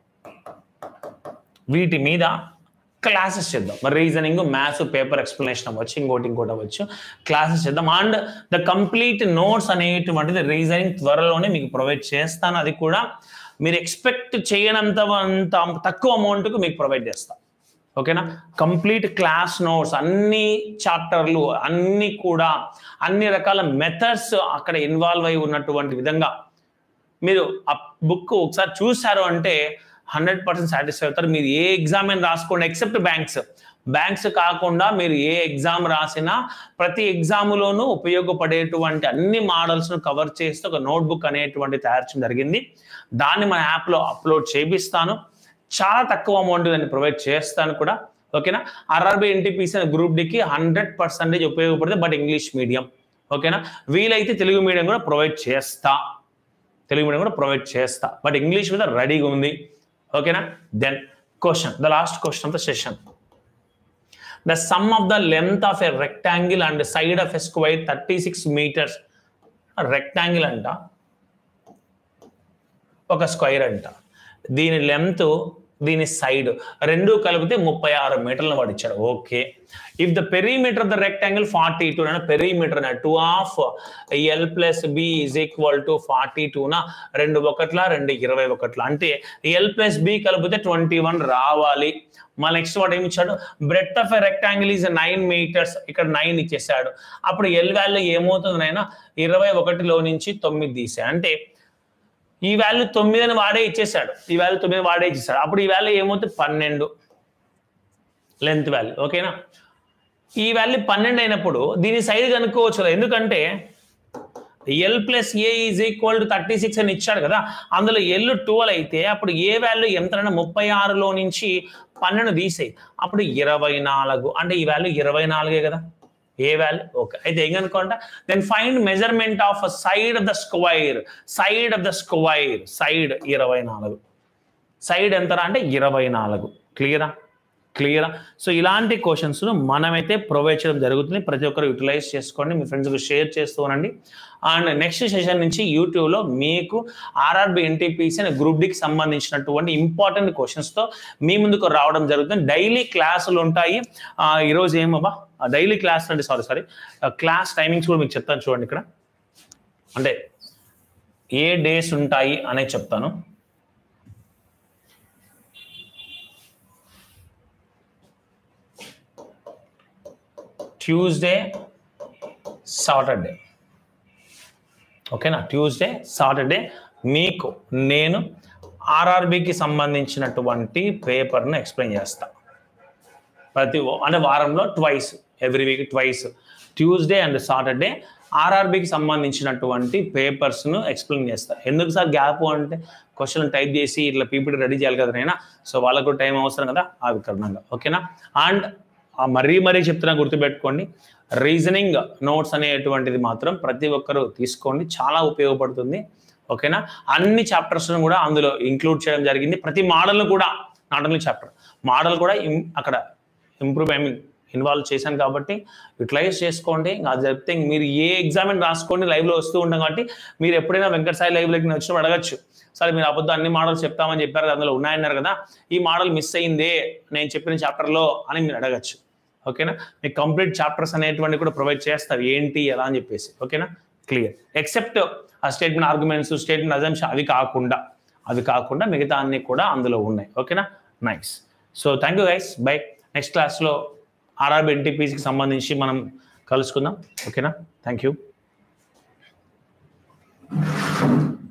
వీటి మీద క్లాసెస్ చేద్దాం రీజనింగ్ మ్యాథ్స్ పేపర్ ఎక్స్ప్లెనేషన్ అవ్వచ్చు ఇంకోటి ఇంకోటి అవ్వచ్చు క్లాసెస్ చేద్దాం అండ్ ద కంప్లీట్ నోట్స్ అనేటువంటిది రీజనింగ్ త్వరలోనే మీకు ప్రొవైడ్ చేస్తాను అది కూడా మీరు ఎక్స్పెక్ట్ చేయనంత అంత తక్కువ అమౌంట్కు మీకు ప్రొవైడ్ చేస్తాను ఓకేనా కంప్లీట్ క్లాస్ నోట్స్ అన్ని చాప్టర్లు అన్ని కూడా అన్ని రకాల మెథడ్స్ అక్కడ ఇన్వాల్వ్ అయి ఉన్నటువంటి విధంగా మీరు ఆ బుక్ ఒకసారి చూసారు అంటే హండ్రెడ్ పర్సెంట్ సాటిస్ఫై అవుతారు మీరు ఏ ఎగ్జామ్ అయినా రాసుకోండి ఎక్సెప్ట్ బ్యాంక్స్ బ్యాంక్స్ కాకుండా మీరు ఏ ఎగ్జామ్ రాసినా ప్రతి ఎగ్జామ్లోనూ ఉపయోగపడేటువంటి అన్ని మోడల్స్ను కవర్ చేస్తూ ఒక నోట్బుక్ అనేటువంటి తయారు చేయడం జరిగింది దాన్ని మన యాప్లో అప్లోడ్ చేపిస్తాను చాలా తక్కువ అమౌంట్ దాన్ని ప్రొవైడ్ చేస్తాను కూడా ఓకేనా ఆర్ఆర్బి ఎన్టీపీసీ అనే గ్రూప్ డికి హండ్రెడ్ పర్సెంటేజ్ ఉపయోగపడుతుంది బట్ ఇంగ్లీష్ మీడియం ఓకేనా వీలైతే తెలుగు మీడియం కూడా ప్రొవైడ్ చేస్తా తెలుగు మీడియం కూడా ప్రొవైడ్ చేస్తా బట్ ఇంగ్లీష్ మీద రెడీగా ఉంది ఓకేనా then question the last question of the session the sum of the length of a rectangle and side of a square thirty six meters rectangle అంట ఒక స్క్వైర్ అంట దీని లెంత్ దీని సైడ్ రెండు కలిపితే ముప్పై ఆరు మీటర్లను వాడు ఇచ్చాడు okay if the perimeter of the rectangle forty two అంటే perimeter two of L plus B is equal to forty టూనా రెండు ఒకట్ల రెండు ఇరవై ఒకట్ల అంటే ఎల్ ప్లస్ బి కలిపితే ట్వంటీ వన్ రావాలి మళ్ళీ నెక్స్ట్ వాడు ఏమి ఇచ్చాడు breadth of a rectangle is nine meters ఇక్కడ నైన్ ఇచ్చేసాడు అప్పుడు ఎల్ వాల్యూ ఏమవుతుంది నైనా ఇరవై ఒకటిలో నుంచి తొమ్మిది తీసే అంటే ఈ వాల్యూ తొమ్మిది అని వాడే ఇచ్చేసాడు ఈ వాల్యూ తొమ్మిది వాడే ఇచ్చేసాడు అప్పుడు ఈ వాల్యూ ఏమవుతుంది పన్నెండు లెంత్ వాల్యూ ఓకేనా ఈ వాల్యూ పన్నెండు అయినప్పుడు దీని సైడ్ కనుక్కోవచ్చు కదా ఎందుకంటే L plus A is equal to thirty six అని ఇచ్చాడు కదా అందులో ఎల్ ట్వెల్వ్ అయితే అప్పుడు ఏ వాల్యూ ఎంత ముప్పై ఆరులో నుంచి పన్నెండు తీసేయి అప్పుడు ఇరవై నాలుగు అంటే ఈ వాల్యూ ఇరవై నాలుగే కదా ఏ వాల్యూ ఓకే అయితే ఏం కనుక్కోంట then find measurement of side of the square side of the square side ఇరవై నాలుగు సైడ్ ఎంతరా అంటే ఇరవై నాలుగు క్లియరా క్లియరా సో ఇలాంటి క్వశ్చన్స్ మనమైతే ప్రొవైడ్ చేయడం జరుగుతుంది ప్రతి ఒక్కరు యూటిలైజ్ చేసుకోండి మీ ఫ్రెండ్స్కి షేర్ చేస్తూ ఉండండి అండ్ నెక్స్ట్ సెషన్ నుంచి యూట్యూబ్లో మీకు ఆర్ఆర్బి ఎన్టీపీసీ అనే గ్రూప్ డికి సంబంధించినటువంటి ఇంపార్టెంట్ క్వశ్చన్స్తో మీ ముందుకు రావడం జరుగుతుంది డైలీ క్లాసులు ఉంటాయి ఆ, ఈరోజు ఏమబ్బా డైలీ క్లాస్ అంటే సారీ సారీ క్లాస్ టైమింగ్స్ కూడా మీకు చెప్తాను చూడండి ఇక్కడ అంటే ఏ డేస్ ఉంటాయి అనేది చెప్తాను ట్యూస్డే సాటర్డే ఓకేనా ట్యూస్డే సాటర్డే మీకు నేను ఆర్ఆర్బికి సంబంధించినటువంటి పేపర్ను ఎక్స్ప్లెయిన్ చేస్తా ప్రతి ఓ- అంటే వారంలో twice every week twice Tuesday and Saturday ఆర్ఆర్బికి సంబంధించినటువంటి పేపర్స్ను ఎక్స్ప్లెయిన్ చేస్తా ఎందుకు సార్ గ్యాప్ అంటే క్వశ్చన్ టైప్ చేసి ఇట్లా పీపీటీ రెడీ చేయాలి కదా నైనా సో వాళ్ళకు టైం అవసరం కదా ఆ కారణంగా ఓకేనా అండ్ మరీ మరీ చెప్తున్నా గుర్తుపెట్టుకోండి రీజనింగ్ నోట్స్ అనేటువంటిది మాత్రం ప్రతి ఒక్కరూ తీసుకోండి చాలా ఉపయోగపడుతుంది ఓకేనా అన్ని చాప్టర్స్ను కూడా అందులో ఇంక్లూడ్ చేయడం జరిగింది ప్రతి మోడల్ను కూడా నాట్ ఓన్లీ చాప్టర్ మోడల్ కూడా ఇం- అక్కడ ఇంప్రూవ్ ఐ మీన్ ఇన్వాల్వ్ చేశాను కాబట్టి యూటిలైజ్ చేసుకోండి ఇంకా అది చెప్తే ఇంక మీరు ఏ ఎగ్జామిన్ రాసుకోండి లైవ్లో వస్తూ ఉంటాం కాబట్టి మీరు ఎప్పుడైనా వెంకట సాయి లైవ్లోకి నేను వచ్చినప్పుడు అడగచ్చు సరే మీరు అబద్ధం అన్ని మోడల్స్ చెప్తామని చెప్పారు కదా, అందులో ఉన్నాయన్నారు కదా ఈ మోడల్ మిస్ అయిందే నేను చెప్పిన చాప్టర్లో అని మీరు అడగచ్చు ఓకేనా మీకు కంప్లీట్ చాప్టర్స్ అనేటువంటి కూడా ప్రొవైడ్ చేస్తారు ఏంటి ఎలా అని చెప్పేసి ఓకేనా క్లియర్ ఎక్సెప్ట్ ఆ స్టేట్మెంట్ ఆర్గ్యుమెంట్స్ స్టేట్మెంట్ అజంప్షన్ అవి కాకుండా అవి కాకుండా మిగతా అన్ని కూడా అందులో ఉన్నాయి ఓకేనా nice so thank you guys bye next క్లాస్లో ఆర్ఆర్బి ఎన్టీపీసీకి సంబంధించి మనం కలుసుకుందాం ఓకేనా థ్యాంక్ యూ